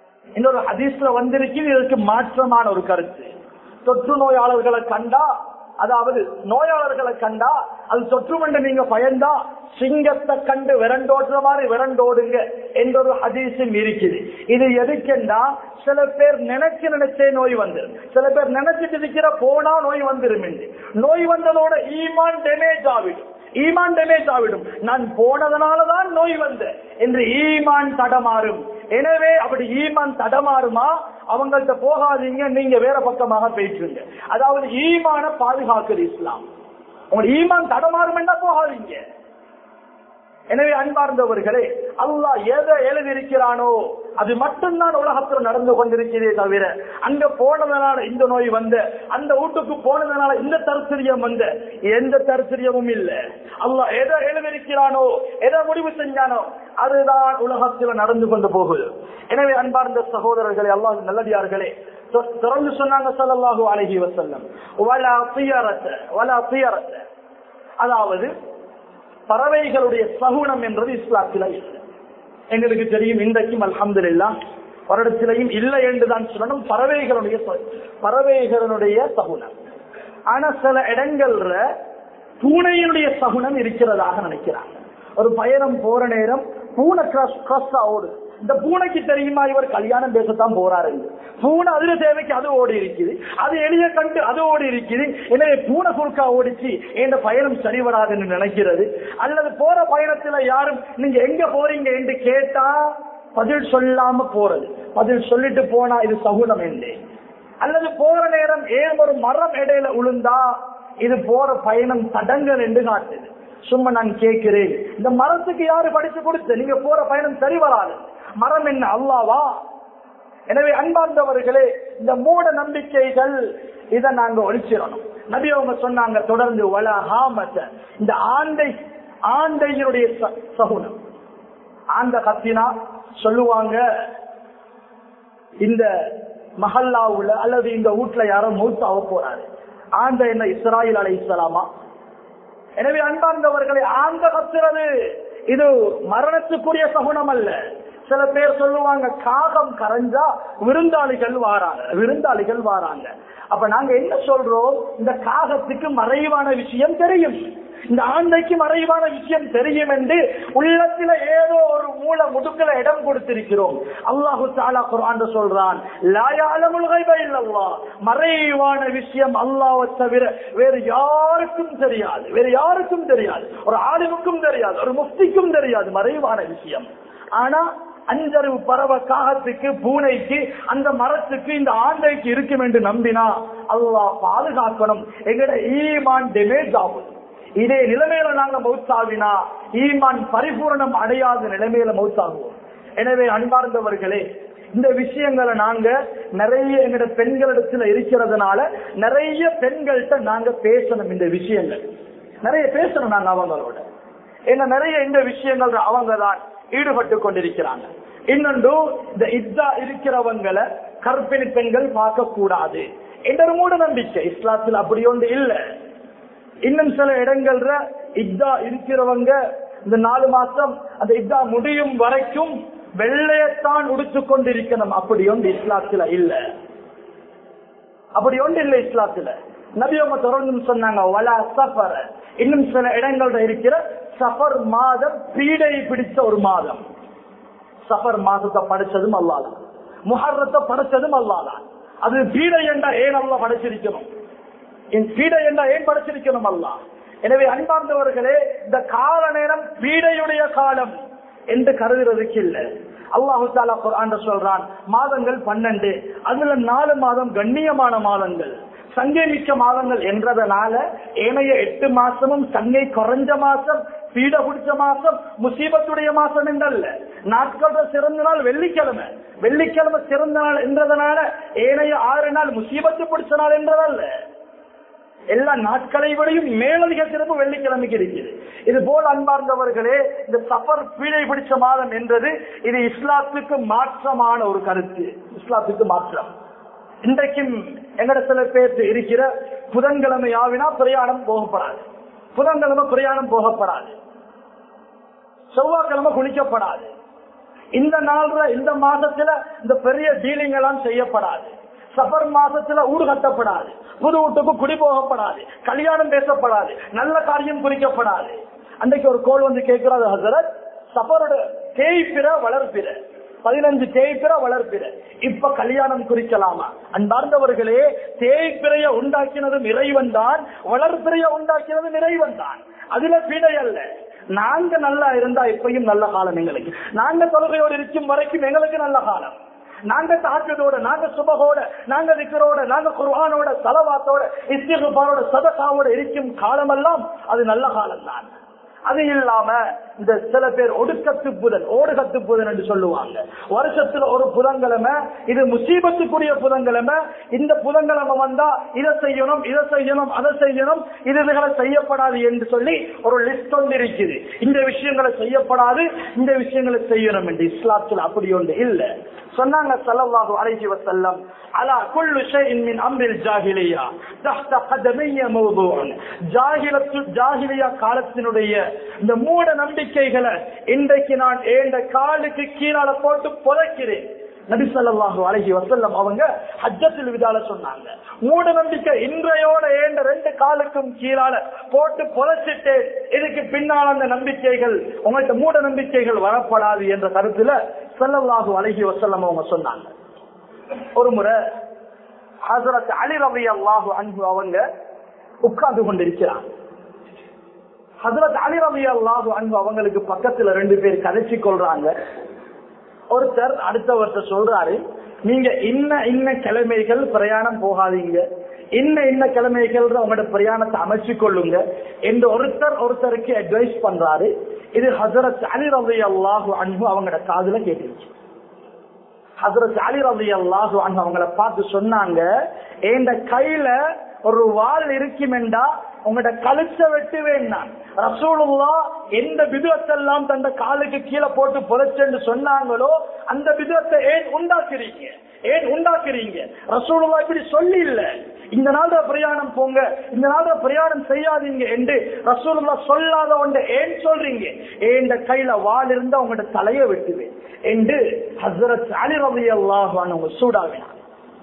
இன்னொரு ஹதீஸ்ல வந்திருக்கு இதற்கு மாற்றமான ஒரு கருத்து தொற்று நோயாளர்களை கண்டா அதாவது நோயாளர்களை கண்டா அது தொற்றுமென்று நீங்க பயந்தா சிங்கத்தை கண்டு விரண்டோடுற மாதிரி விரண்டோடுங்க என்ற ஒரு ஹதீஸும் இருக்குது இது எதுக்குண்டா சில பேர் நினைச்சு நினைச்சே நோய் வந்துடும் சில பேர் நினைச்சிட்டு இருக்கிற போனா நோய் வந்துடும் என்று. நோய் வந்ததோட ஈமான் டேமேஜ் ஆகிடும் ஈமான் டேமேஜ் ஆகிடும் நான் போனதனாலதான் நோய் வந்த என்று ஈமான் தடமாறும் எனவே அப்படி ஈமான் தடமாறுமா அவங்கள்ட்ட போகாதீங்க நீங்க வேற பக்கமாக போயிட்டுருங்க அதாவது ஈமான பாதுகாக்குது இஸ்லாம் உங்க ஈமான் தடமாறும் என்ன போகாதீங்க எனவே அன்பார்ந்தவர்களே அல்லாஹ் எதை எழுதியிருக்கிறானோ அது மட்டும்தான் உலகத்தில் நடந்து கொண்டிருக்கிறதே தவிர அங்க போனதனால இந்த நோய் வந்த அந்த வீட்டுக்கு போனதனால இந்த தரிசரியம் வந்த எந்த தரிசரியமும் இல்ல அல்லாஹ் எதை எழுதியிருக்கிறானோ எதை முடிவு செஞ்சானோ அதுதான் உலகத்தில் நடந்து கொண்டு போகுது எனவே அன்பார்ந்த சகோதரர்களே அல்லாஹ் நல்லடியார்களே தொ- தொடர்ந்து சொன்னாங்க ஸல்லல்லாஹு அலைஹி வஸல்லம் வலா தியரத வலா தியரத அதாவது பறவைகளுடைய சகுனம் என்றது இஸ்லாத்தில இல்லை எங்களுக்கு தெரியும் இன்றைக்கும் அல்ஹம்துலில்லா வருடத்திலையும் இல்லை என்றுதான் சொல்லணும் பறவைகளுடைய ச- பறவைகளுடைய சகுனம் ஆனா சில இடங்கள்ல பூனையினுடைய சகுனம் இருக்கிறதாக நினைக்கிறாங்க ஒரு பயணம் போற நேரம் பூனை கிராஸ் கிராஸ் ஓடு இந்த பூனைக்கு தெரியுமா இவர் கல்யாணம் பேசத்தான் போறாரு பூனை அதுல தேவைக்கு அது ஓடி இருக்குது அது எளிய கண்டு அது ஓடி இருக்குது எனவே பூனை குறுக்கா ஓடிச்சு இந்த பயணம் சரி வராதுன்னு நினைக்கிறது அல்லது போற பயணத்துல யாரும் நீங்க எங்க போறீங்க என்று கேட்டா பதில் சொல்லாம போறது பதில் சொல்லிட்டு போனா இது சகுனம் என்று அல்லது போற நேரம் ஏன் ஒரு மரம் இடையில உளுந்தா இது போற பயணம் தடங்கல் என்று காட்டுது சும்மா நான் கேட்கிறேன் இந்த மரத்துக்கு யாரு படிச்சு கொடுத்து நீங்க போற பயணம் சரி வராது மரம் என்ன அல்லாவா எனவே அன்பார்ந்தவர்களே இந்த மூட நம்பிக்கைகள் இதை நாங்க ஒழிச்சிடணும் நபி அவங்க சொன்னாங்க தொடர்ந்து வல ஹாமத்த இந்த ஆண்டை ஆண்டையினுடைய ச- சகுனம் ஆண்ட கத்தினா சொல்லுவாங்க இந்த மஹல்லாவுல அல்லது இந்த வீட்டுல யாரோ மூத்தாவ போறாரு ஆண்ட என்ன இஸ்ராயில் அலை இஸ்லாமா எனவே அன்பார்ந்தவர்களை ஆண்ட கத்துறது இது மரணத்துக்குரிய சகுனம் அல்ல சில பேர் சொல்லுவாங்க காகம் கரைஞ்சா விருந்தாளிகள் வாராங்க விருந்தாளிகள் வாராங்க அப்ப நாங்க என்ன சொல்றோம் இந்த காகத்துக்கு மறைவான விஷயம் தெரியும் இந்த ஆண்டைக்கு மறைவான விஷயம் தெரியும் என்று உள்ளத்துல ஏதோ ஒரு மூல முடுக்கல இடம் கொடுத்திருக்கிறோம் அல்லாஹு தாலா குர்ஆன் சொல்றான் லா யஅலமுல் கைப இல்லல்லாஹ் மறைவான விஷயம் அல்லாஹ்வை தவிர வேறு யாருக்கும் தெரியாது வேறு யாருக்கும் தெரியாது ஒரு ஆளுமுக்கும் தெரியாது ஒரு முஃப்திக்கும் தெரியாது மறைவான விஷயம் ஆனா அஞ்சறிவு பறவை காகத்துக்கு பூனைக்கு அந்த மரத்துக்கு இந்த ஆண்டைக்கு இருக்கும் என்று நம்பினா அல்லாஹ் பாதுகாக்கணும் எங்கட ஈமான் டெமேஜ் ஆகும் இதே நிலைமையில நாங்க மௌத்தாவினா ஈமான் பரிபூரணம் அடையாத நிலைமையில மௌத்தாகுவோம் எனவே அன்பார்ந்தவர்களே இந்த விஷயங்களை நாங்க நிறைய எங்கட பெண்களிடத்துல இருக்கிறதுனால நிறைய பெண்கள்கிட்ட நாங்க பேசணும் இந்த விஷயங்கள் நிறைய பேசணும் நாங்க அவங்களோட ஏன்னா நிறைய இந்த விஷயங்கள் அவங்க தான் ஈடுபட்டு கொண்டிருக்கிறாங்க இன்னொன்று இந்த இத்தா இருக்கிறவங்களை கற்பிணி பெண்கள் பார்க்க கூடாது என்ற ஒரு மூட நம்பிக்கை இஸ்லாத்தில் அப்படி ஒன்று இல்ல இன்னும் சில இடங்கள்ல இத்தா இருக்கிறவங்க இந்த நாலு மாசம் அந்த இத்தா முடியும் வரைக்கும் வெள்ளையத்தான் உடுத்து கொண்டிருக்கணும் அப்படி ஒன்று இஸ்லாத்துல இல்ல அப்படி ஒன்று இல்லை இஸ்லாத்துல நபி அவங்க தொடர்ந்து சொன்னாங்க வலா சஃபர் இன்னும் சில இடங்கள்ல இருக்கிற சஃபர் மாதம் பீடை பிடிச்ச ஒரு மாதம் சஃபர் மாதத்தை படைச்சதும் அல்லாதான் முஹர்ரத்தை படைச்சதும் அல்லாதான் அது பீடை என்றா ஏன் அல்ல படைச்சிருக்கணும் என் பீடை என்றா ஏன் படைச்சிருக்கணும் அல்லா எனவே அன்பார்ந்தவர்களே இந்த கால நேரம் பீடையுடைய காலம் என்று கருதுறதுக்கு இல்லை அல்லாஹு தாலா குர்ஆன்ல சொல்றான் மாதங்கள் பன்னெண்டு அதுல நாலு மாதம் கண்ணியமான மாதங்கள் சங்கை மிக்க மாதங்கள் என்றதனால ஏனைய எட்டு மாசமும் சங்கை குறைஞ்ச மாசம் பீட பிடிச்ச மாசம் முசீபத்துடைய மாசம் என்றல்ல நாட்களோட சிறந்த நாள் வெள்ளிக்கிழமை வெள்ளிக்கிழமை சிறந்த நாள் என்றதனால ஏனைய ஆறு நாள் முசீபத்து பிடிச்ச நாள் என்றதல்ல எல்லா நாட்களை விடையும் மேலதிக சிறப்பு வெள்ளிக்கிழமைக்கு இருக்குது இது போல் அன்பார்ந்தவர்களே இந்த சஃபர் பீழை பிடிச்ச மாதம் என்றது இது இஸ்லாத்துக்கு மாற்றமான ஒரு கருத்து இஸ்லாத்துக்கு மாற்றம் இன்றைக்கும் எங்கட சில பேர் இருக்கிற புதன்கிழமை ஆவினா பிரயாணம் போகப்படாது புதன்கிழமை பிரயாணம் போகப்படாது செவ்வாய்க்கிழமை குளிக்கப்படாது இந்த நாள்ல இந்த மாதத்துல இந்த பெரிய டீலிங் எல்லாம் செய்யப்படாது சபர் மாசத்துல ஊடு கட்டப்படாது புது வீட்டுக்கு குடி போகப்படாது கல்யாணம் பேசப்படாது நல்ல காரியம் குறிக்கப்படாது அன்றைக்கு ஒரு கோல் வந்து கேட்கிறாரு ஹசரத் சபரோட தேய்பிற வளர்ப்பிற பதினஞ்சு தேய்பிற வளர்ப்பிற இப்ப கல்யாணம் குறிக்கலாமா அன்பார்ந்தவர்களே தேய்பிறைய உண்டாக்கினதும் இறைவன் தான் வளர்ப்பிறைய உண்டாக்கினதும் இறைவன் தான் அதுல பிழை அல்ல நாங்க நல்லா இருந்தா இப்பயும் நல்ல காலம் எங்களுக்கு நாங்க தொழுகையோடு இருக்கும் வரைக்கும் எங்களுக்கு நல்ல காலம் நாங்க தாக்கத்தோட நாங்க சுபகோட நாங்க விக்கரோட நாங்க குர்ஆனோட தலவாத்தோட இஸ்திகுபாரோட சதகாவோட இருக்கும் காலமெல்லாம் அது நல்ல காலம் தான் அது இல்லாம இந்த சில பேர் ஒடுக்கத்து புதன் ஓடுகத்து புதன் என்று சொல்லுவாங்க வருஷத்துல ஒரு புதன்கிழமை இது முசீபத்துக்குரிய புதன்கிழமை இந்த புதன்கிழமை வந்தா இதை செய்யணும் இதை செய்யணும் அதை செய்யணும் இதுகளை செய்யப்படாது என்று சொல்லி ஒரு லிஸ்ட் ஒன்று இருக்குது இந்த விஷயங்களை செய்யப்படாது இந்த விஷயங்களை செய்யணும் என்று இஸ்லாத்தில் அப்படி ஒன்று இல்ல சொன்னாங்க சல்லல்லாஹு அலைஹி வஸல்லம் அலா குல்லு ஷைஇன் மின் அம்ரில் ஜாஹிலியா தஹ்த கதமிய மௌதுஉன் ஜாஹிலத்து ஜாஹிலியா காலத்தினுடைய இந்த மூட நம்பிக்கைகளை இன்றைக்கு நான் ஏண்ட காலுக்கு கீழால போட்டு புதைக்கிறேன் நபி ஸல்லல்லாஹு அலைஹி வஸல்லம் அவங்க ஹஜ்ஜத்துல் விதால சொன்னாங்க மூட நம்பிக்கை இன்றையோட ஏண்ட ரெண்டு காலுக்கும் கீழால போட்டு புதைச்சிட்டேன் இதுக்கு பின்னால் அந்த நம்பிக்கைகள் உங்கள்ட்ட மூட நம்பிக்கைகள் வரப்படாது என்ற கருத்துல ஸல்லல்லாஹு அலைஹி வஸல்லம் அவங்க சொன்னாங்க ஒரு முறை ஹசரத் அலி ரவி அல்லாஹு அன்பு அவங்க உட்கார்ந்து கொண்டிருக்கிறார் ஹசரத் அலி ரவி அல்லாஹு அன்பு அவங்களுக்கு பக்கத்துல ரெண்டு பேர் கதைச்சு கொள்றாங்க ஒருத்தர் அடுத்தவர்கிட்ட சொல்றாரு நீங்க இன்ன இன்ன கிழமைகள் பிரயாணம் போகாதீங்க இன்ன இன்ன கிழமைகள் உங்களோட பிரயாணத்தை அமைச்சு கொள்ளுங்க என்று ஒருத்தர் ஒருத்தருக்கு அட்வைஸ் பண்றாரு இது ஹசரத் அலி ரவி அல்லாஹு அன்பு அவங்களோட காதுல கேட்டுருச்சு ஹசரத் அலி ரவி அல்லாஹு அன்பு அவங்கள பார்த்து சொன்னாங்க என் கையில ஒரு வாள் இருக்குமெண்டா உங்களோட கழுத்தை வெட்டுவேன் நான் ரசூலுல்லா எந்த விதத்தெல்லாம் தந்த காலுக்கு கீழே போட்டு புதைச்சென்று சொன்னாங்களோ அந்த விதத்தை ஏன் உண்டாக்குறீங்க ஏன் உண்டாக்குறீங்க ரசூலுல்லா இப்படி சொல்லி இல்ல இந்த நாள்ல பிரயாணம் போங்க இந்த நாள்ல பிரயாணம் செய்யாதீங்க என்று ரசூலுல்லா சொல்லாத ஒன்று ஏன் சொல்றீங்க ஏன் கையில வாள் இருந்தா உங்களோட தலையை வெட்டுவேன் என்று ஹசரத் அலி ரவி அல்லாஹான் சூடாவினார்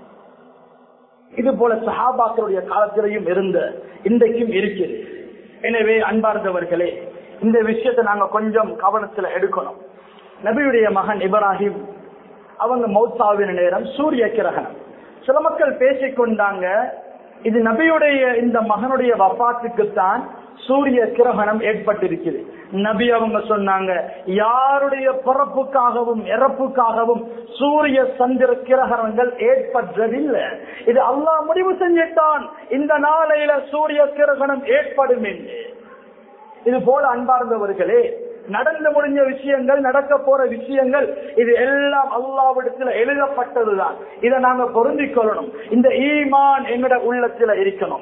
இது போல சஹாபாக்களுடைய காலத்திலையும் இருந்த இன்றைக்கும் இருக்குது எனவே அன்பார்ந்தவர்களே இந்த விஷயத்தை நாங்க கொஞ்சம் கவனத்துல எடுக்கணும் நபியுடைய மகன் இப்ராஹிம் அவங்க மௌத்தாவின நேரம் சூரிய கிரகணம் சில மக்கள் பேசிக்கொண்டாங்க இது நபியுடைய இந்த மகனுடைய வப்பாத்துக்குத்தான் சூரிய கிரகணம் ஏற்பட்டிருக்குது நபி அவங்க சொன்னாங்க யாருடைய பிறப்புக்காகவும் இறப்புக்காகவும் சூரிய சந்திர கிரகணங்கள் ஏற்பட்டதில்லை இது அல்லாஹ் முடிவு செஞ்சிட்டான் இந்த நாளையில சூரிய கிரகணம் ஏற்படும் என்று இது போல அன்பார்ந்தவர்களே நடந்து முடிஞ்ச விஷயங்கள் நடக்க போற விஷயங்கள் இது எல்லாம் அல்லாவிடத்துல எழுதப்பட்டதுதான் இதை நாங்க பொருந்திக் கொள்ளணும் இந்த ஈமான் எங்கட உள்ளத்துல இருக்கணும்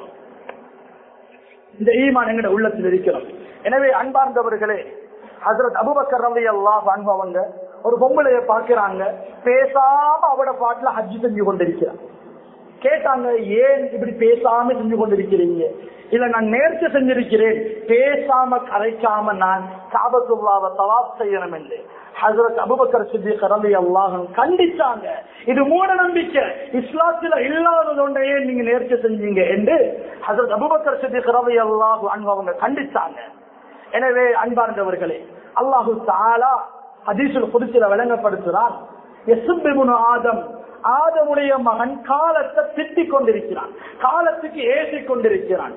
இந்த ஈமான் எங்கட உள்ளத்தில் இருக்கிறோம் எனவே அன்பார்ந்தவர்களே ஹசரத் அபுபக்கர் ரவி அல்லாஹ் அனுபவங்க ஒரு பொம்பளைய பாக்குறாங்க பேசாம அவட பாட்டுல ஹஜ்ஜி செஞ்சு கொண்டிருக்கிறார் கேட்டாங்க ஏன் இப்படி பேசாம செஞ்சு கொண்டிருக்கிறீங்க இல்ல நான் நேர்ச்சி செஞ்சிருக்கிறேன் பேசாம கரைக்காம நான் காபத்துல்லாவை தவாப் செய்யணும் என்று ஹசரத் அபுபக்கர் சித்திக் ரவி அல்லாஹும் கண்டிச்சாங்க இது மூட நம்பிக்கை இஸ்லாத்துல இல்லாதது ஒன்றையே நீங்க நேர்ச்சி செஞ்சீங்க என்று ஹசரத் அபுபக்கர் சித்திக் ரவி அல்லாஹு அவங்க கண்டிச்சாங்க எனவே அன்பார்ந்தவர்களே அல்லாஹு தாலா ஹதீசுல் புதுசில விளங்கப்படுத்துறான் எசுபிபுனு ஆதம் ஆதமுடைய மகன் காலத்தை திட்டிக் கொண்டிருக்கிறான் காலத்துக்கு ஏசி கொண்டிருக்கிறான்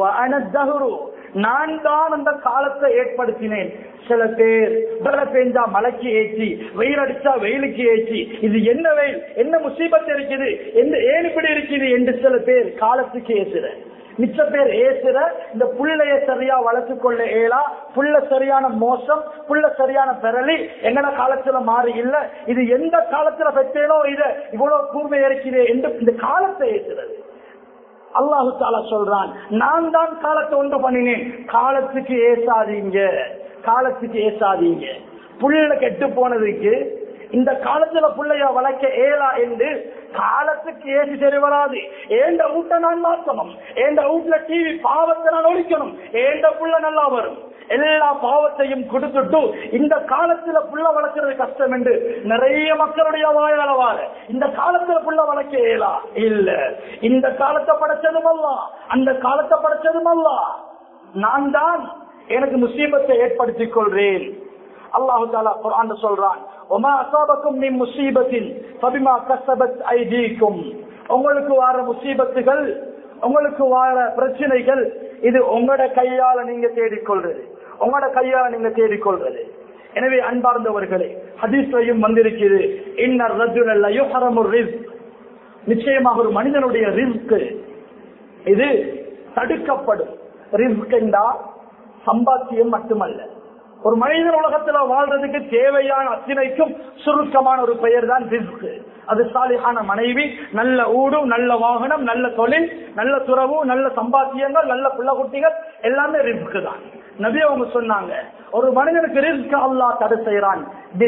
நான் தான் அந்த காலத்தை ஏற்படுத்தினேன் சில பேர் மழை பெஞ்சா மலைக்கு ஏற்றி வெயில் அடிச்சா வெயிலுக்கு ஏற்றி இது என்ன வெயில் என்ன முசீபத்து இருக்குது என்ன ஏன் இப்படி இருக்குது என்று சில பேர் காலத்துக்கு ஏசுற மிச்ச பேர் ஏசுற இந்த புள்ளைய சரியா வளர்த்து கொள்ள இயலா புள்ள சரியான மோசம் புள்ள சரியான பெறலி எங்கட காலத்துல மாறி இல்ல இது எந்த காலத்துல பெற்றேனோ இத இவ்வளவு கூர்மை இருக்குது என்று இந்த காலத்தை ஏசுறது அல்லாஹு தாலா சொல்றான் நான் தான் காலத்தை ஒன்று பண்ணினேன் காலத்துக்கு ஏசாதீங்க காலத்துக்கு ஏசாதீங்க புள்ள கெட்டு போனதுக்கு இந்த காலத்துல பிள்ளைய வளர்க்க ஏலா என்று காலத்துக்கு ஏசி சரி வராது ஏண்ட வீட்டை நான் மாற்றணும் ஏண்ட வீட்டுல டிவி பாவத்தை நான் ஒழிக்கணும் ஏண்ட புள்ள நல்லா வரும் எல்லா பாவத்தையும் கொடுத்துட்டு இந்த காலத்துல புள்ள வளர்க்கிறது கஷ்டம் என்று நிறைய மக்களுடைய வாயால வாழ இந்த காலத்துல புள்ள வளர்க்க இயலா இல்ல இந்த காலத்தை படைச்சதும் அல்ல அந்த காலத்தை படைச்சதும் அல்ல நான் தான் எனக்கு முசீபத்தை ஏற்படுத்திக் கொள்றேன் அல்லாஹு தாலா குர்ஆன் சொல்றான் ஒமா அசாபக்கும் மின் முசீபத்தின் ஃபபிமா கஸபத் ஐதீக்கும் உங்களுக்கு வர முசீபத்துகள் உங்களுக்கு வர பிரச்சனைகள் இது உங்களோட கையால நீங்க தேடிக்கொள்றது உங்களோட கையால நீங்க தேடிக்கொள்றது எனவே அன்பார்ந்தவர்களே ஹதீஸ்லையும் வந்திருக்கிறது இன்னர் ரஜுல யுஹரமுர் ரிஸ்க் நிச்சயமாக ஒரு மனிதனுடைய ரிஸ்க் இது தடுக்கப்படும் ரிஸ்க் என்றா சம்பாத்தியம் மட்டுமல்ல ஒரு மனிதன் உலகத்துல வாழ்றதுக்கு தேவையான அத்தனைக்கும் சுருக்கமான ஒரு பெயர் தான் ரிஸ்க் அது சாலிகான மனைவி நல்ல ஊடு நல்ல வாகனம் நல்ல தொழில் நல்ல துறவு நல்ல சம்பாத்தியங்கள் நல்ல பிள்ளை குட்டிகள் எல்லாமே ரிஸ்க் தான் நபி அவங்க சொன்னாங்க ஒரு மனிதனுக்கு ரிஸ்க் அல்லா தடை செய்யறான்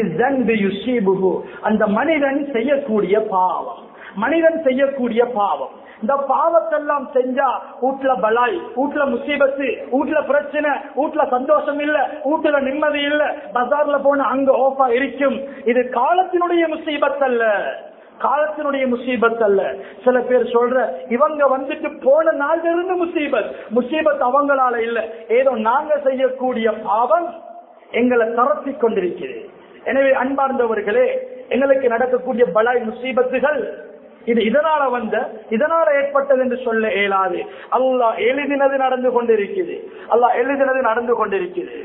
அந்த மனிதன் செய்யக்கூடிய பாவம் மனிதன் செய்யக்கூடிய பாவம் இந்த பாவத்தெல்லாம் செஞ்சா வீட்டுல பலாய் வீட்டுல முசீபத்து வீட்டுல பிரச்சனை வீட்டுல சந்தோஷம் இல்ல வீட்டுல நிம்மதி இல்ல பஜார்ல போன அங்க ஓஃபா இருக்கும் இது காலத்தினுடைய முசீபத் அல்ல காலத்தினுடைய முசீபத் அல்ல சில பேர் சொல்ற இவங்க வந்துட்டு போன நாள்ல இருந்து முசீபத் முசீபத் அவங்களால இல்ல ஏதோ நாங்க செய்யக்கூடிய பாவம் எங்களை தரத்தி கொண்டிருக்கிறது எனவே அன்பார்ந்தவர்களே எங்களுக்கு நடக்கக்கூடிய பலாய் முசீபத்துகள் இது இதனால வந்த இதனால ஏற்பட்டது என்று சொல்ல இயலாது அல்லாஹ் எழுதினது நடந்து கொண்டிருக்குது அல்லாஹ் எழுதினது நடந்து கொண்டிருக்குது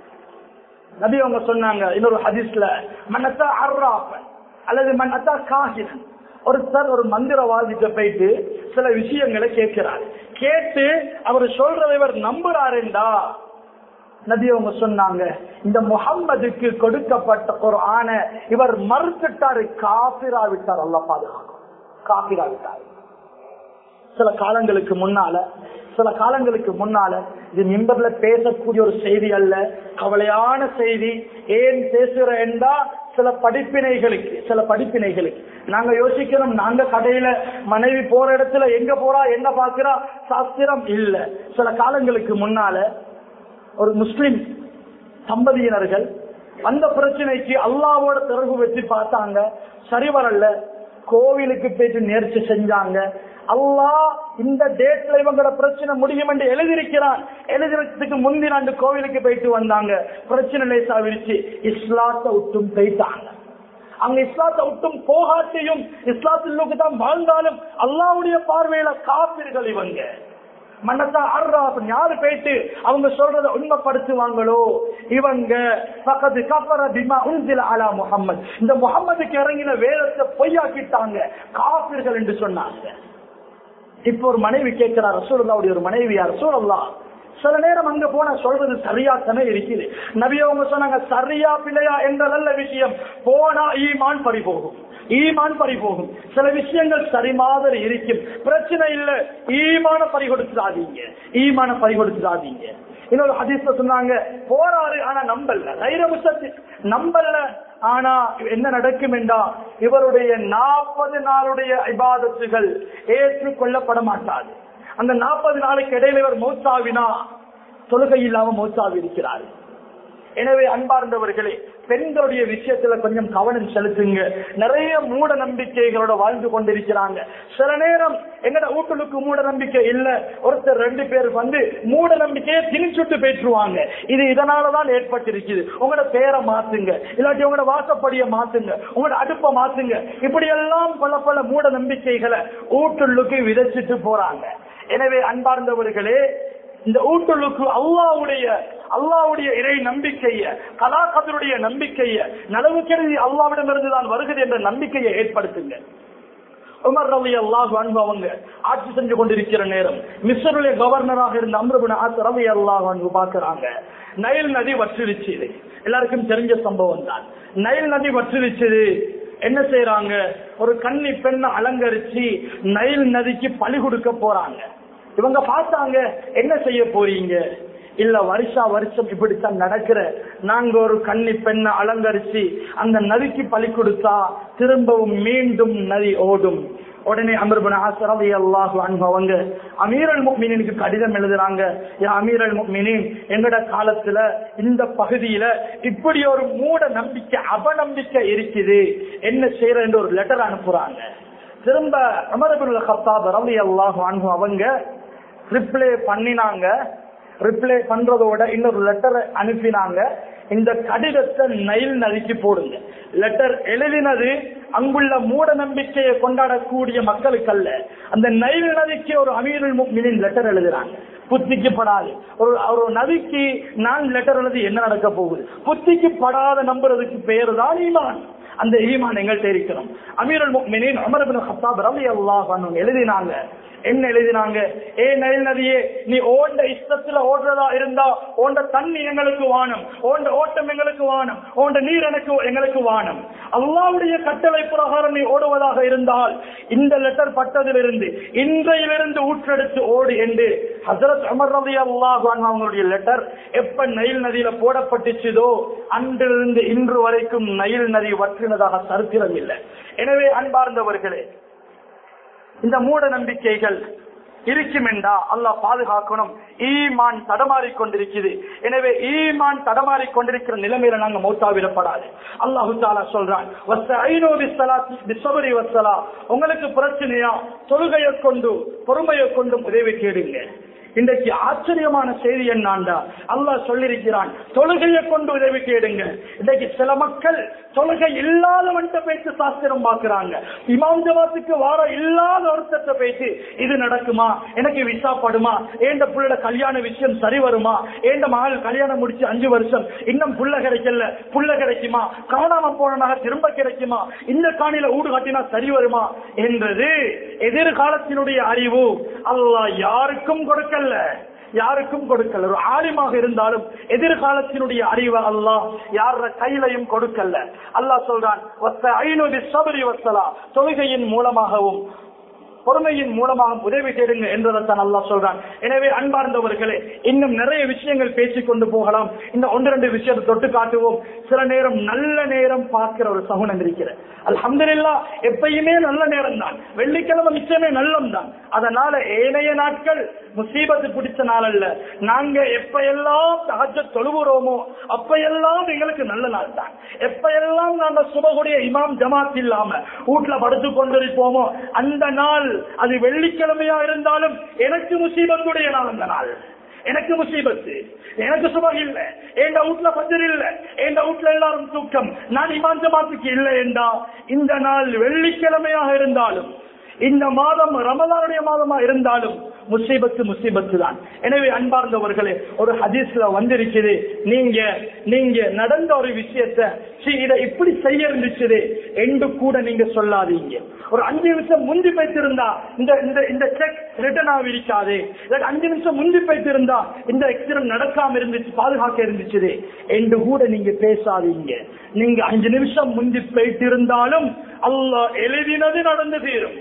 நபி அவங்க சொன்னாங்க இன்னொரு ஹதீஸ்ல மன்னத்தா அர்ராப்பன் அல்லது மன்னத்தா காகிதன் ஒருத்தர் ஒரு மந்திரவாதிட்ட போயிட்டு சில விஷயங்களை கேட்கிறார் கேட்டு அவர் சொல்றதை இவர் நம்புறாருண்டா நபி அவங்க சொன்னாங்க இந்த முகம்மதுக்கு கொடுக்கப்பட்ட ஒரு ஆன இவர் மறுத்துட்டாரு காபிரா விட்டார் அல்ல பாதுகாக்கும் காபிரா விட்டார் சில காலங்களுக்கு முன்னால சில காலங்களுக்கு முன்னால இது மிம்பர்ல பேசக்கூடிய ஒரு செய்தி அல்ல கவலையான செய்தி ஏன் பேசுற என்றா சில படிப்பினைகளுக்கு சில படிப்பினைகளுக்கு நாங்க யோசிக்கிறோம் நாங்க கடையில மனைவி போற இடத்துல எங்க போறா என்ன பாக்குறா சாஸ்திரம் இல்ல சில காலங்களுக்கு முன்னால ஒரு முஸ்லிம் தம்பதியினர்கள் அந்த பிரச்சனைக்கு அல்லாவோட தொடர்பு வச்சு பார்த்தாங்க சரி வரல கோவிலுக்கு போயிட்டு நேர்ச்சி செஞ்சாங்க அல்லாஹ் இந்த டேட்ல இவங்களோட பிரச்சனை முடியும் என்று எழுதியிருக்கிறான் எழுதிறதுக்கு முந்தின ஆண்டு கோவிலுக்கு போயிட்டு வந்தாங்க பிரச்சனை லேசா விரிச்சு இஸ்லாத்தை விட்டும் போயிட்டாங்க அங்க இஸ்லாத்தை விட்டும் போகாட்டியும் இஸ்லாத்திலுக்கு தான் வாழ்ந்தாலும் அல்லாவுடைய பார்வையில காப்பீர்கள் இவங்க மன்னத்தா அர்ராப் யாரு போயிட்டு அவங்க சொல்றத உண்மைப்படுத்துவாங்களோ இவங்க பக்கத்து கஃபர பிமா உன்சில அலா முகம்மது இந்த முகம்மதுக்கு இறங்கின வேதத்தை பொய்யாக்கிட்டாங்க காப்பீர்கள் என்று சொன்னாங்க இப்போ ஒரு மனைவி கேட்கிறார் ரசூலுல்லாவுடைய ஒரு மனைவியா ரசூலுல்லா சில நேரம் அங்க போன சொல்றது சரியாத்தானே இருக்குது நபி அவங்க சொன்னாங்க சரியா பிள்ளையா என்ற நல்ல விஷயம் போனா ஈமான் பறி போகும் ஈமான் பறி போகும் சில விஷயங்கள் சரி மாதிரி இருக்கும் பிரச்சனை இல்ல ஈமான பறி கொடுத்துடாதீங்க ஈமான பறி கொடுத்துடாதீங்க இன்னொரு ஹதீஸ்ல சொன்னாங்க போறாரு ஆனா நம்பல தைரமுசத்து நம்பல ஆனா என்ன நடக்கும் என்றா இவருடைய நாற்பது நாளுடைய இபாதத்துகள் ஏற்றுக்கொள்ளப்பட மாட்டாது அந்த நாற்பது நாளைக்கு இடையில இவர் மௌத்தாவினா தொழுகை இல்லாம மௌத்தாவி இருக்கிறார் எனவே அன்பார்ந்தவர்களே பெண்களுடைய விஷயத்துல கொஞ்சம் கவனம் செலுத்துங்க நிறைய மூட நம்பிக்கைகளோட வாழ்ந்து கொண்டிருக்கிறாங்க சில நேரம் எங்கட வீட்டுக்கு மூட நம்பிக்கை இல்ல ஒருத்தர் ரெண்டு பேர் வந்து மூட நம்பிக்கையை திணிச்சுட்டு பேற்றுவாங்க இது இதனாலதான் ஏற்பட்டிருக்குது உங்களோட பேரை மாத்துங்க இல்லாட்டி உங்களோட வாசப்படியை மாத்துங்க உங்களோட அடுப்பை மாத்துங்க இப்படி எல்லாம் பல பல மூட நம்பிக்கைகளை ஊட்டுள்ளுக்கு விதைச்சிட்டு போறாங்க எனவே அன்பார்ந்தவர்களே இந்த ஊட்டுள்ளுக்கு அல்லாவுடைய அல்லாவுடைய இறை நம்பிக்கைய கலாக்கதருடைய நம்பிக்கைய நலவு கருதி அல்லாவிடமிருந்து தான் வருகிறது என்ற நம்பிக்கையை ஏற்படுத்துங்க உமர் ரவி அல்லாஹ் அவங்க ஆட்சி செஞ்சு கொண்டிருக்கிற நேரம் மிஸ்ருடைய கவர்னராக இருந்த அம்ருபின் ஆத் ரவி அல்லாஹ் அன்பு பாக்குறாங்க நைல் நதி வற்றிருச்சு எல்லாருக்கும் தெரிஞ்ச சம்பவம் தான் நைல் நதி வற்றிருச்சு என்ன செய்யறாங்க ஒரு கன்னி பெண்ணை அலங்கரிச்சு நைல் நதிக்கு பழி கொடுக்க போறாங்க இவங்க பார்த்தாங்க என்ன செய்ய போறீங்க இல்ல வருஷா வருஷம் இப்படித்தான் நடக்கிற நாங்க ஒரு கன்னி பெண்ணை அலங்கரிச்சு அந்த நதிக்கு பழி கொடுத்தா திரும்பவும் மீண்டும் நதி ஓடும் உடனே அமர்புன ஆசரதி அல்லாஹு அவங்க அமீரல் முக்மினுக்கு கடிதம் எழுதுறாங்க யா அமீரல் முக்மினின் எங்கட காலத்துல இந்த பகுதியில இப்படி ஒரு மூட நம்பிக்கை அவநம்பிக்கை இருக்குது என்ன செய்யற ஒரு லெட்டர் அனுப்புறாங்க திரும்ப அமரபுல் ஹத்தாப் ரவி அல்லாஹு அன்பு அவங்க ரிப்ளை பண்ணினாங்க ரிப்ளை பண்றதோட இன்னொரு லெட்டர் அனுப்பினாங்க இந்த கடிதத்தை நைல் நதிக்கு போடுங்க லெட்டர் எழுதினது அங்குள்ள மூட நம்பிக்கையை கொண்டாடக்கூடிய மக்களுக்கு அல்ல அந்த நைல் நதிக்கு ஒரு அமீருல் முக்மினின் லெட்டர் எழுதுறாங்க புத்திக்கு படாது ஒரு ஒரு நதிக்கு நான் லெட்டர் எழுதி என்ன நடக்க போகுது புத்திக்கு படாத நம்புறதுக்கு பேரு தான் ஈமான் அந்த ஈமான் எங்கள்கிட்ட இருக்கிறோம் அமீருல் முக்மினின் அமர் பின் ஹத்தாப் ரலி அல்லாஹ் எழுதினாங்க என்ன எழுதினாங்க ஏ நைல் நதியே நீ ஓண்ட இஷ்டத்துல ஓடுறதா இருந்தா ஓண்ட தண்ணி எங்களுக்கு வானம் ஓண்ட ஓட்டம் எங்களுக்கு வானம் ஓண்ட நீர் எனக்கு எங்களுக்கு வானம் அல்லாவுடைய கட்டளை பிரகாரம் நீ ஓடுவதாக இருந்தால் இந்த லெட்டர் பட்டதிலிருந்து இன்றையிலிருந்து ஊற்றெடுத்து ஓடு என்று ஹசரத் அமர் ரவி அல்லாஹ் அவங்களுடைய லெட்டர் எப்ப நைல் நதியில போடப்பட்டுச்சுதோ அன்றிலிருந்து இன்று வரைக்கும் நைல் நதி வற்றினதாக சரித்திரம் இல்லை எனவே அன்பார்ந்தவர்களே இந்த மூட நம்பிக்கைகள் இருக்கும் என்றா அல்லாஹ் பாதுகாக்கணும் ஈமான் தடமாறி கொண்டிருக்குது எனவே ஈமான் தடமாறி கொண்டிருக்கிற நிலைமையில நாங்க மௌத்தாவிடப்படாது அல்லாஹு தாலா சொல்றான் உங்களுக்கு பிரச்சனையா தொழுகையை கொண்டு பொறுமையை கொண்டும் உதவி கேடுங்க இன்றைக்கு ஆச்சரியமான செய்தி என்னாண்டா அல்லாஹ் சொல்லியிருக்கிறான் தொழுகையை கொண்டு உதவி கேடுங்க இன்றைக்கு சில மக்கள் தொழுகை இல்லாதவன்ட்ட பேச்சு சாஸ்திரம் பார்க்கிறாங்க இமாம் ஜமாத்துக்கு வார இல்லாத ஒருத்தட்ட பேச்சு இது நடக்குமா எனக்கு விசா படுமா ஏண்ட புள்ள கல்யாண விஷயம் சரி வருமா ஏண்ட மகள் கல்யாணம் முடிச்சு அஞ்சு வருஷம் இன்னும் புள்ள கிடைக்கல புள்ள கிடைக்குமா காணாம போனனாக திரும்ப கிடைக்குமா இந்த காணியில ஊடு காட்டினா சரி வருமா என்றது எதிர்காலத்தினுடைய அறிவு அல்லாஹ் யாருக்கும் கொடுக்கல யாருக்கும் கொடுக்கல ஒரு ஆலிமாக இருந்தாலும் எதிர்காலத்தினுடைய அறிவு அல்லாஹ் யார கையிலையும் கொடுக்கல அல்லாஹ் சொல்றான் ஐநூறு சபரி வசலா தொழுகையின் மூலமாகவும் பொறுமையின் மூலமாக உதவி தேடுங்க என்றதைத்தான் அல்லா சொல்றான் எனவே அன்பார்ந்தவர்களே இன்னும் நிறைய விஷயங்கள் பேசிக் கொண்டு போகலாம் இந்த ஒன்று ரெண்டு விஷயத்தை தொட்டு காட்டுவோம் சில நேரம் நல்ல நேரம் பார்க்கிற ஒரு சகுனம் இருக்கிற அல்ஹம்துலில்லா எப்பயுமே நல்ல நேரம் தான் வெள்ளிக்கிழமை மிச்சமே நல்லம் தான் அதனால ஏனைய நாட்கள் முசீபத்து பிடிச்ச நாள் அல்ல நாங்க எப்ப எல்லாம் தகஜ தொழுகிறோமோ அப்ப எல்லாம் எங்களுக்கு நல்ல நாள் தான் எப்ப எல்லாம் நாங்க சுபகுடைய இமாம் ஜமாத் இல்லாம வீட்டுல படுத்து கொண்டிருப்போமோ அந்த நாள் அது வெள்ளிக்கிழமையா இருந்தாலும் எனக்கு முசீபத்துடைய நாள் அந்த நாள் எனக்கு முசீபத்து எனக்கு சுபம் இல்ல என் வீட்டுல பஜர் இல்ல என் வீட்டுல எல்லாரும் தூக்கம் நான் இமாம் ஜமாத்துக்கு இல்லை என்றா இந்த நாள் வெள்ளிக்கிழமையாக இருந்தாலும் இந்த மாதம் ரமதானுடைய மாதமா இருந்தாலும் முசீபத்து முசீபத்து தான் எனவே அன்பார்ந்தவர்களே ஒரு ஹதீஸ்ல வந்திருக்குது நீங்க நீங்க நடந்த ஒரு விஷயத்த இதை இப்படி செய்ய இருந்துச்சு என்று கூட நீங்க சொல்லாதீங்க ஒரு அஞ்சு நிமிஷம் முந்தி வைத்திருந்தா இந்த இந்த இந்த செக் ரிட்டர்ன் ஆகிருக்காது அஞ்சு நிமிஷம் முந்தி வைத்திருந்தா இந்த எக்ஸிடென்ட் நடக்காம இருந்துச்சு பாதுகாக்க இருந்துச்சு என்று கூட நீங்க பேசாதீங்க நீங்க அஞ்சு நிமிஷம் முந்தி போயிட்டு இருந்தாலும் அல்லாஹ் எழுதினது நடந்து தீரும்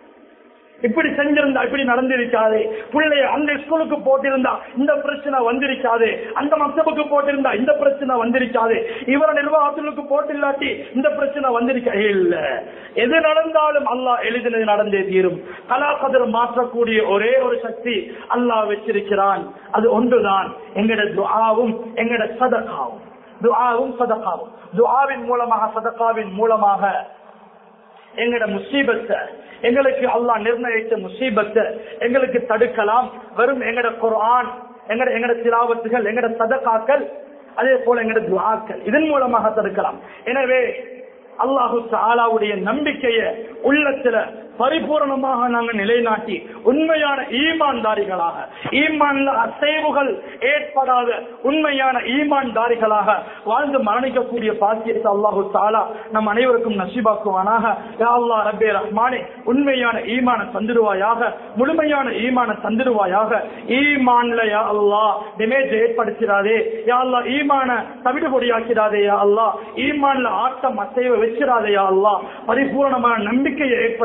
இப்படி செஞ்சிருந்தா இப்படி நடந்திருக்காது பிள்ளைய அந்த ஸ்கூலுக்கு போட்டிருந்தா இந்த பிரச்சனை வந்திருக்காது அந்த மக்தபுக்கு போட்டிருந்தா இந்த பிரச்சனை வந்திருக்காது இவர நிர்வாகத்திற்கு போட்டில்லாட்டி இந்த பிரச்சனை வந்திருக்க இல்ல எது நடந்தாலும் அல்லாஹ் எழுதினது நடந்தே தீரும் கலாகதிர் மாற்றக்கூடிய ஒரே ஒரு சக்தி அல்லாஹ் வச்சிருக்கிறான் அது ஒன்றுதான் எங்கட துஆவும் எங்கட சதகாவும் துஆவும் சதகாவும் துஆவின் மூலமாக சதகாவின் மூலமாக எங்கட முசீபத்தை எங்களுக்கு அல்லாஹ் நிர்ணயித்த முசீபத்தை எங்களுக்கு தடுக்கலாம் வெறும் எங்கட குர்ஆன் எங்கட எங்கட திலாவத்துகள் எங்கட சதகாக்கள் அதே போல எங்கட துவாக்கள் இதன் மூலமாக தடுக்கலாம் எனவே அல்லாஹு தாலாவுடைய நம்பிக்கைய உள்ளத்துல பரிபூர்ணமாக நாங்கள் நிலைநாட்டி உண்மையான ஈமான்தாரிகளாக ஈமான்ல அசைவுகள் ஏற்படாத உண்மையான ஈமான்தாரிகளாக வாழ்ந்து மரணிக்கக்கூடிய பாக்கியத்தை அல்லாஹு தாலா நம் அனைவருக்கும் நசிபாக்குவானாக யா அல்லாஹ் ரப்பே ரஹ்மானே உண்மையான ஈமான தந்திருவாயாக முழுமையான ஈமான தந்திருவாயாக ஈமான்ல யா அல்லாஹ் டிமேஜ் ஏற்படுத்திடாதே யா அல்லாஹ் ஈமான தவிடு பொடியாக்கிறாதே யா அல்லாஹ் ஈமான்ல ஆட்டம் அசைவை வச்சிடாதே யா அல்லாஹ் பரிபூர்ணமான நம்பிக்கையை ஏற்படுத்தியா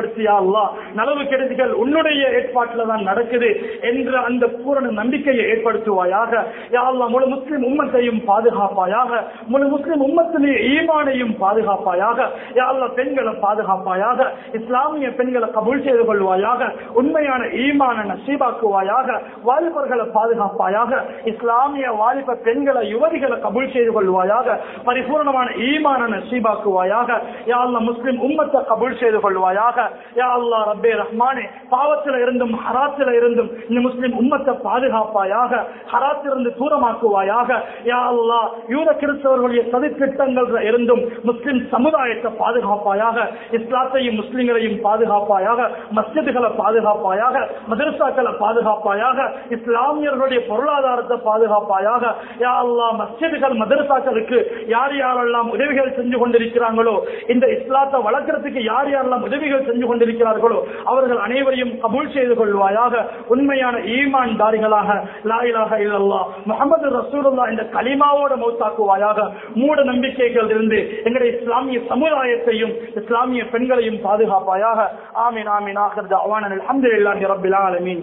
அல்லாஹ் நலவு கெடுதிகள் உன்னுடைய ஏற்பாட்டில் தான் நடக்குது என்ற அந்த பூரண நம்பிக்கையை ஏற்படுத்துவாயாக யா அல்லாஹ் முழு முஸ்லிம் உம்மத்தையும் பாதுகாப்பாயாக முழு முஸ்லிம் உம்மத்திலே ஈமானையும் பாதுகாப்பாயாக யா அல்லாஹ் பெண்களை பாதுகாப்பாயாக இஸ்லாமிய பெண்களை கபூல் செய்து கொள்வாயாக உண்மையான ஈமான நசீபாக்குவாயாக வாலிபர்களை பாதுகாப்பாயாக இஸ்லாமிய வாலிப பெண்களை யுவதிகளை கபூல் செய்து கொள்வாயாக பரிபூர்ணமான ஈமான நசீபாக்குவாயாக யா அல்லாஹ் முஸ்லிம் உம்மத்தை கபூல் செய்து கொள்வாயாக யா அல்லாஹ் ரப்பே ரஹ்மானே பாவத்தில் இருந்தும் ஹராத்தில் இருந்தும் இந்த முஸ்லிம் உம்மத்தை பாதுகாப்பாயாக ஹராத்திலிருந்து தூரமாக்குவாயாக யா அல்லாஹ் யூத கிறிஸ்தவர்களுடைய சதித்திட்டங்கள் இருந்தும் முஸ்லிம் சமுதாயத்தை பாதுகாப்பாயாக இஸ்லாத்தையும் முஸ்லிம்களையும் பாதுகாப்பாயாக மஸ்ஜிதுகளை பாதுகாப்பாயாக மதரசாக்களை பாதுகாப்பாயாக இஸ்லாமியர்களுடைய பொருளாதாரத்தை பாதுகாப்பாயாக யா அல்லாஹ் மஸ்ஜிதுகள் மதரசாக்களுக்கு யார் யாரெல்லாம் உதவிகள் செஞ்சு கொண்டிருக்கிறாங்களோ இந்த இஸ்லாத்தை வளர்க்கறதுக்கு யார் யாரெல்லாம் உதவிகள் செஞ்சு கொண்டிருக்கிறார்களோ அவர்கள் அனைவரையும் கபூல் செய்து கொள்வாயாக உண்மையான ஈமான் தாரிகளாக லாயிலாக இல்லல்லா முகமது ரசூலுல்லா இந்த கலிமாவோட மௌத்தாக்குவாயாக மூட நம்பிக்கைகள் இருந்து எங்களுடைய இஸ்லாமிய சமுதாயத்தையும் இஸ்லாமிய பெண்களையும் பாதுகாப்பாயாக ஆமீன் ஆமீன் ஆஹர் தவான அல்ஹம்துலில்லாஹி ரப்பில் ஆலமீன்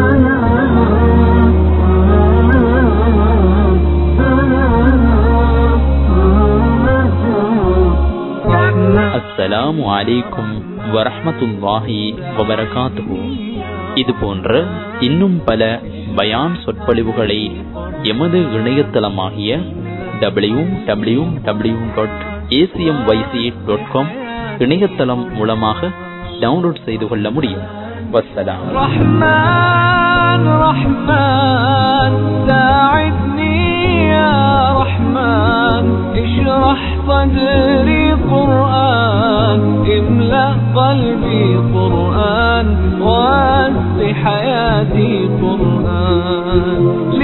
அஸ்ஸலாமு அலைக்கும் வரஹ்மத்துல்லாஹி வபரகாத்துஹு இது போன்ற இன்னும் பல பயான் சொற்பொழிவுகளை எமது இணையதளமாகிய W W W dot ACM YC dot com இணையதளம் மூலமாக டவுன்லோட் செய்து கொள்ள முடியும் வஸ்ஸலாம் رحمن رحمن ساعدني يا رحمن اشرح صدري قرآن املأ قلبي قرآن واسع حياتي قرآن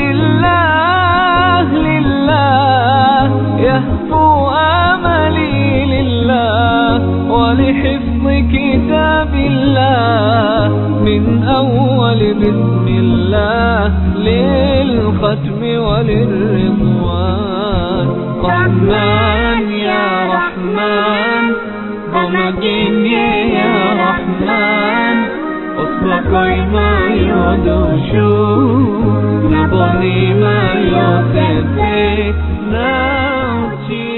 لله لله يهفو آملي لله ولحفظ كتاب الله من أول بسم الله للختم وللرضوان رحمن يا رحمن بمجيني يا رحمن اصبحي ما يدوشو نبني ما يوسفك ناوتي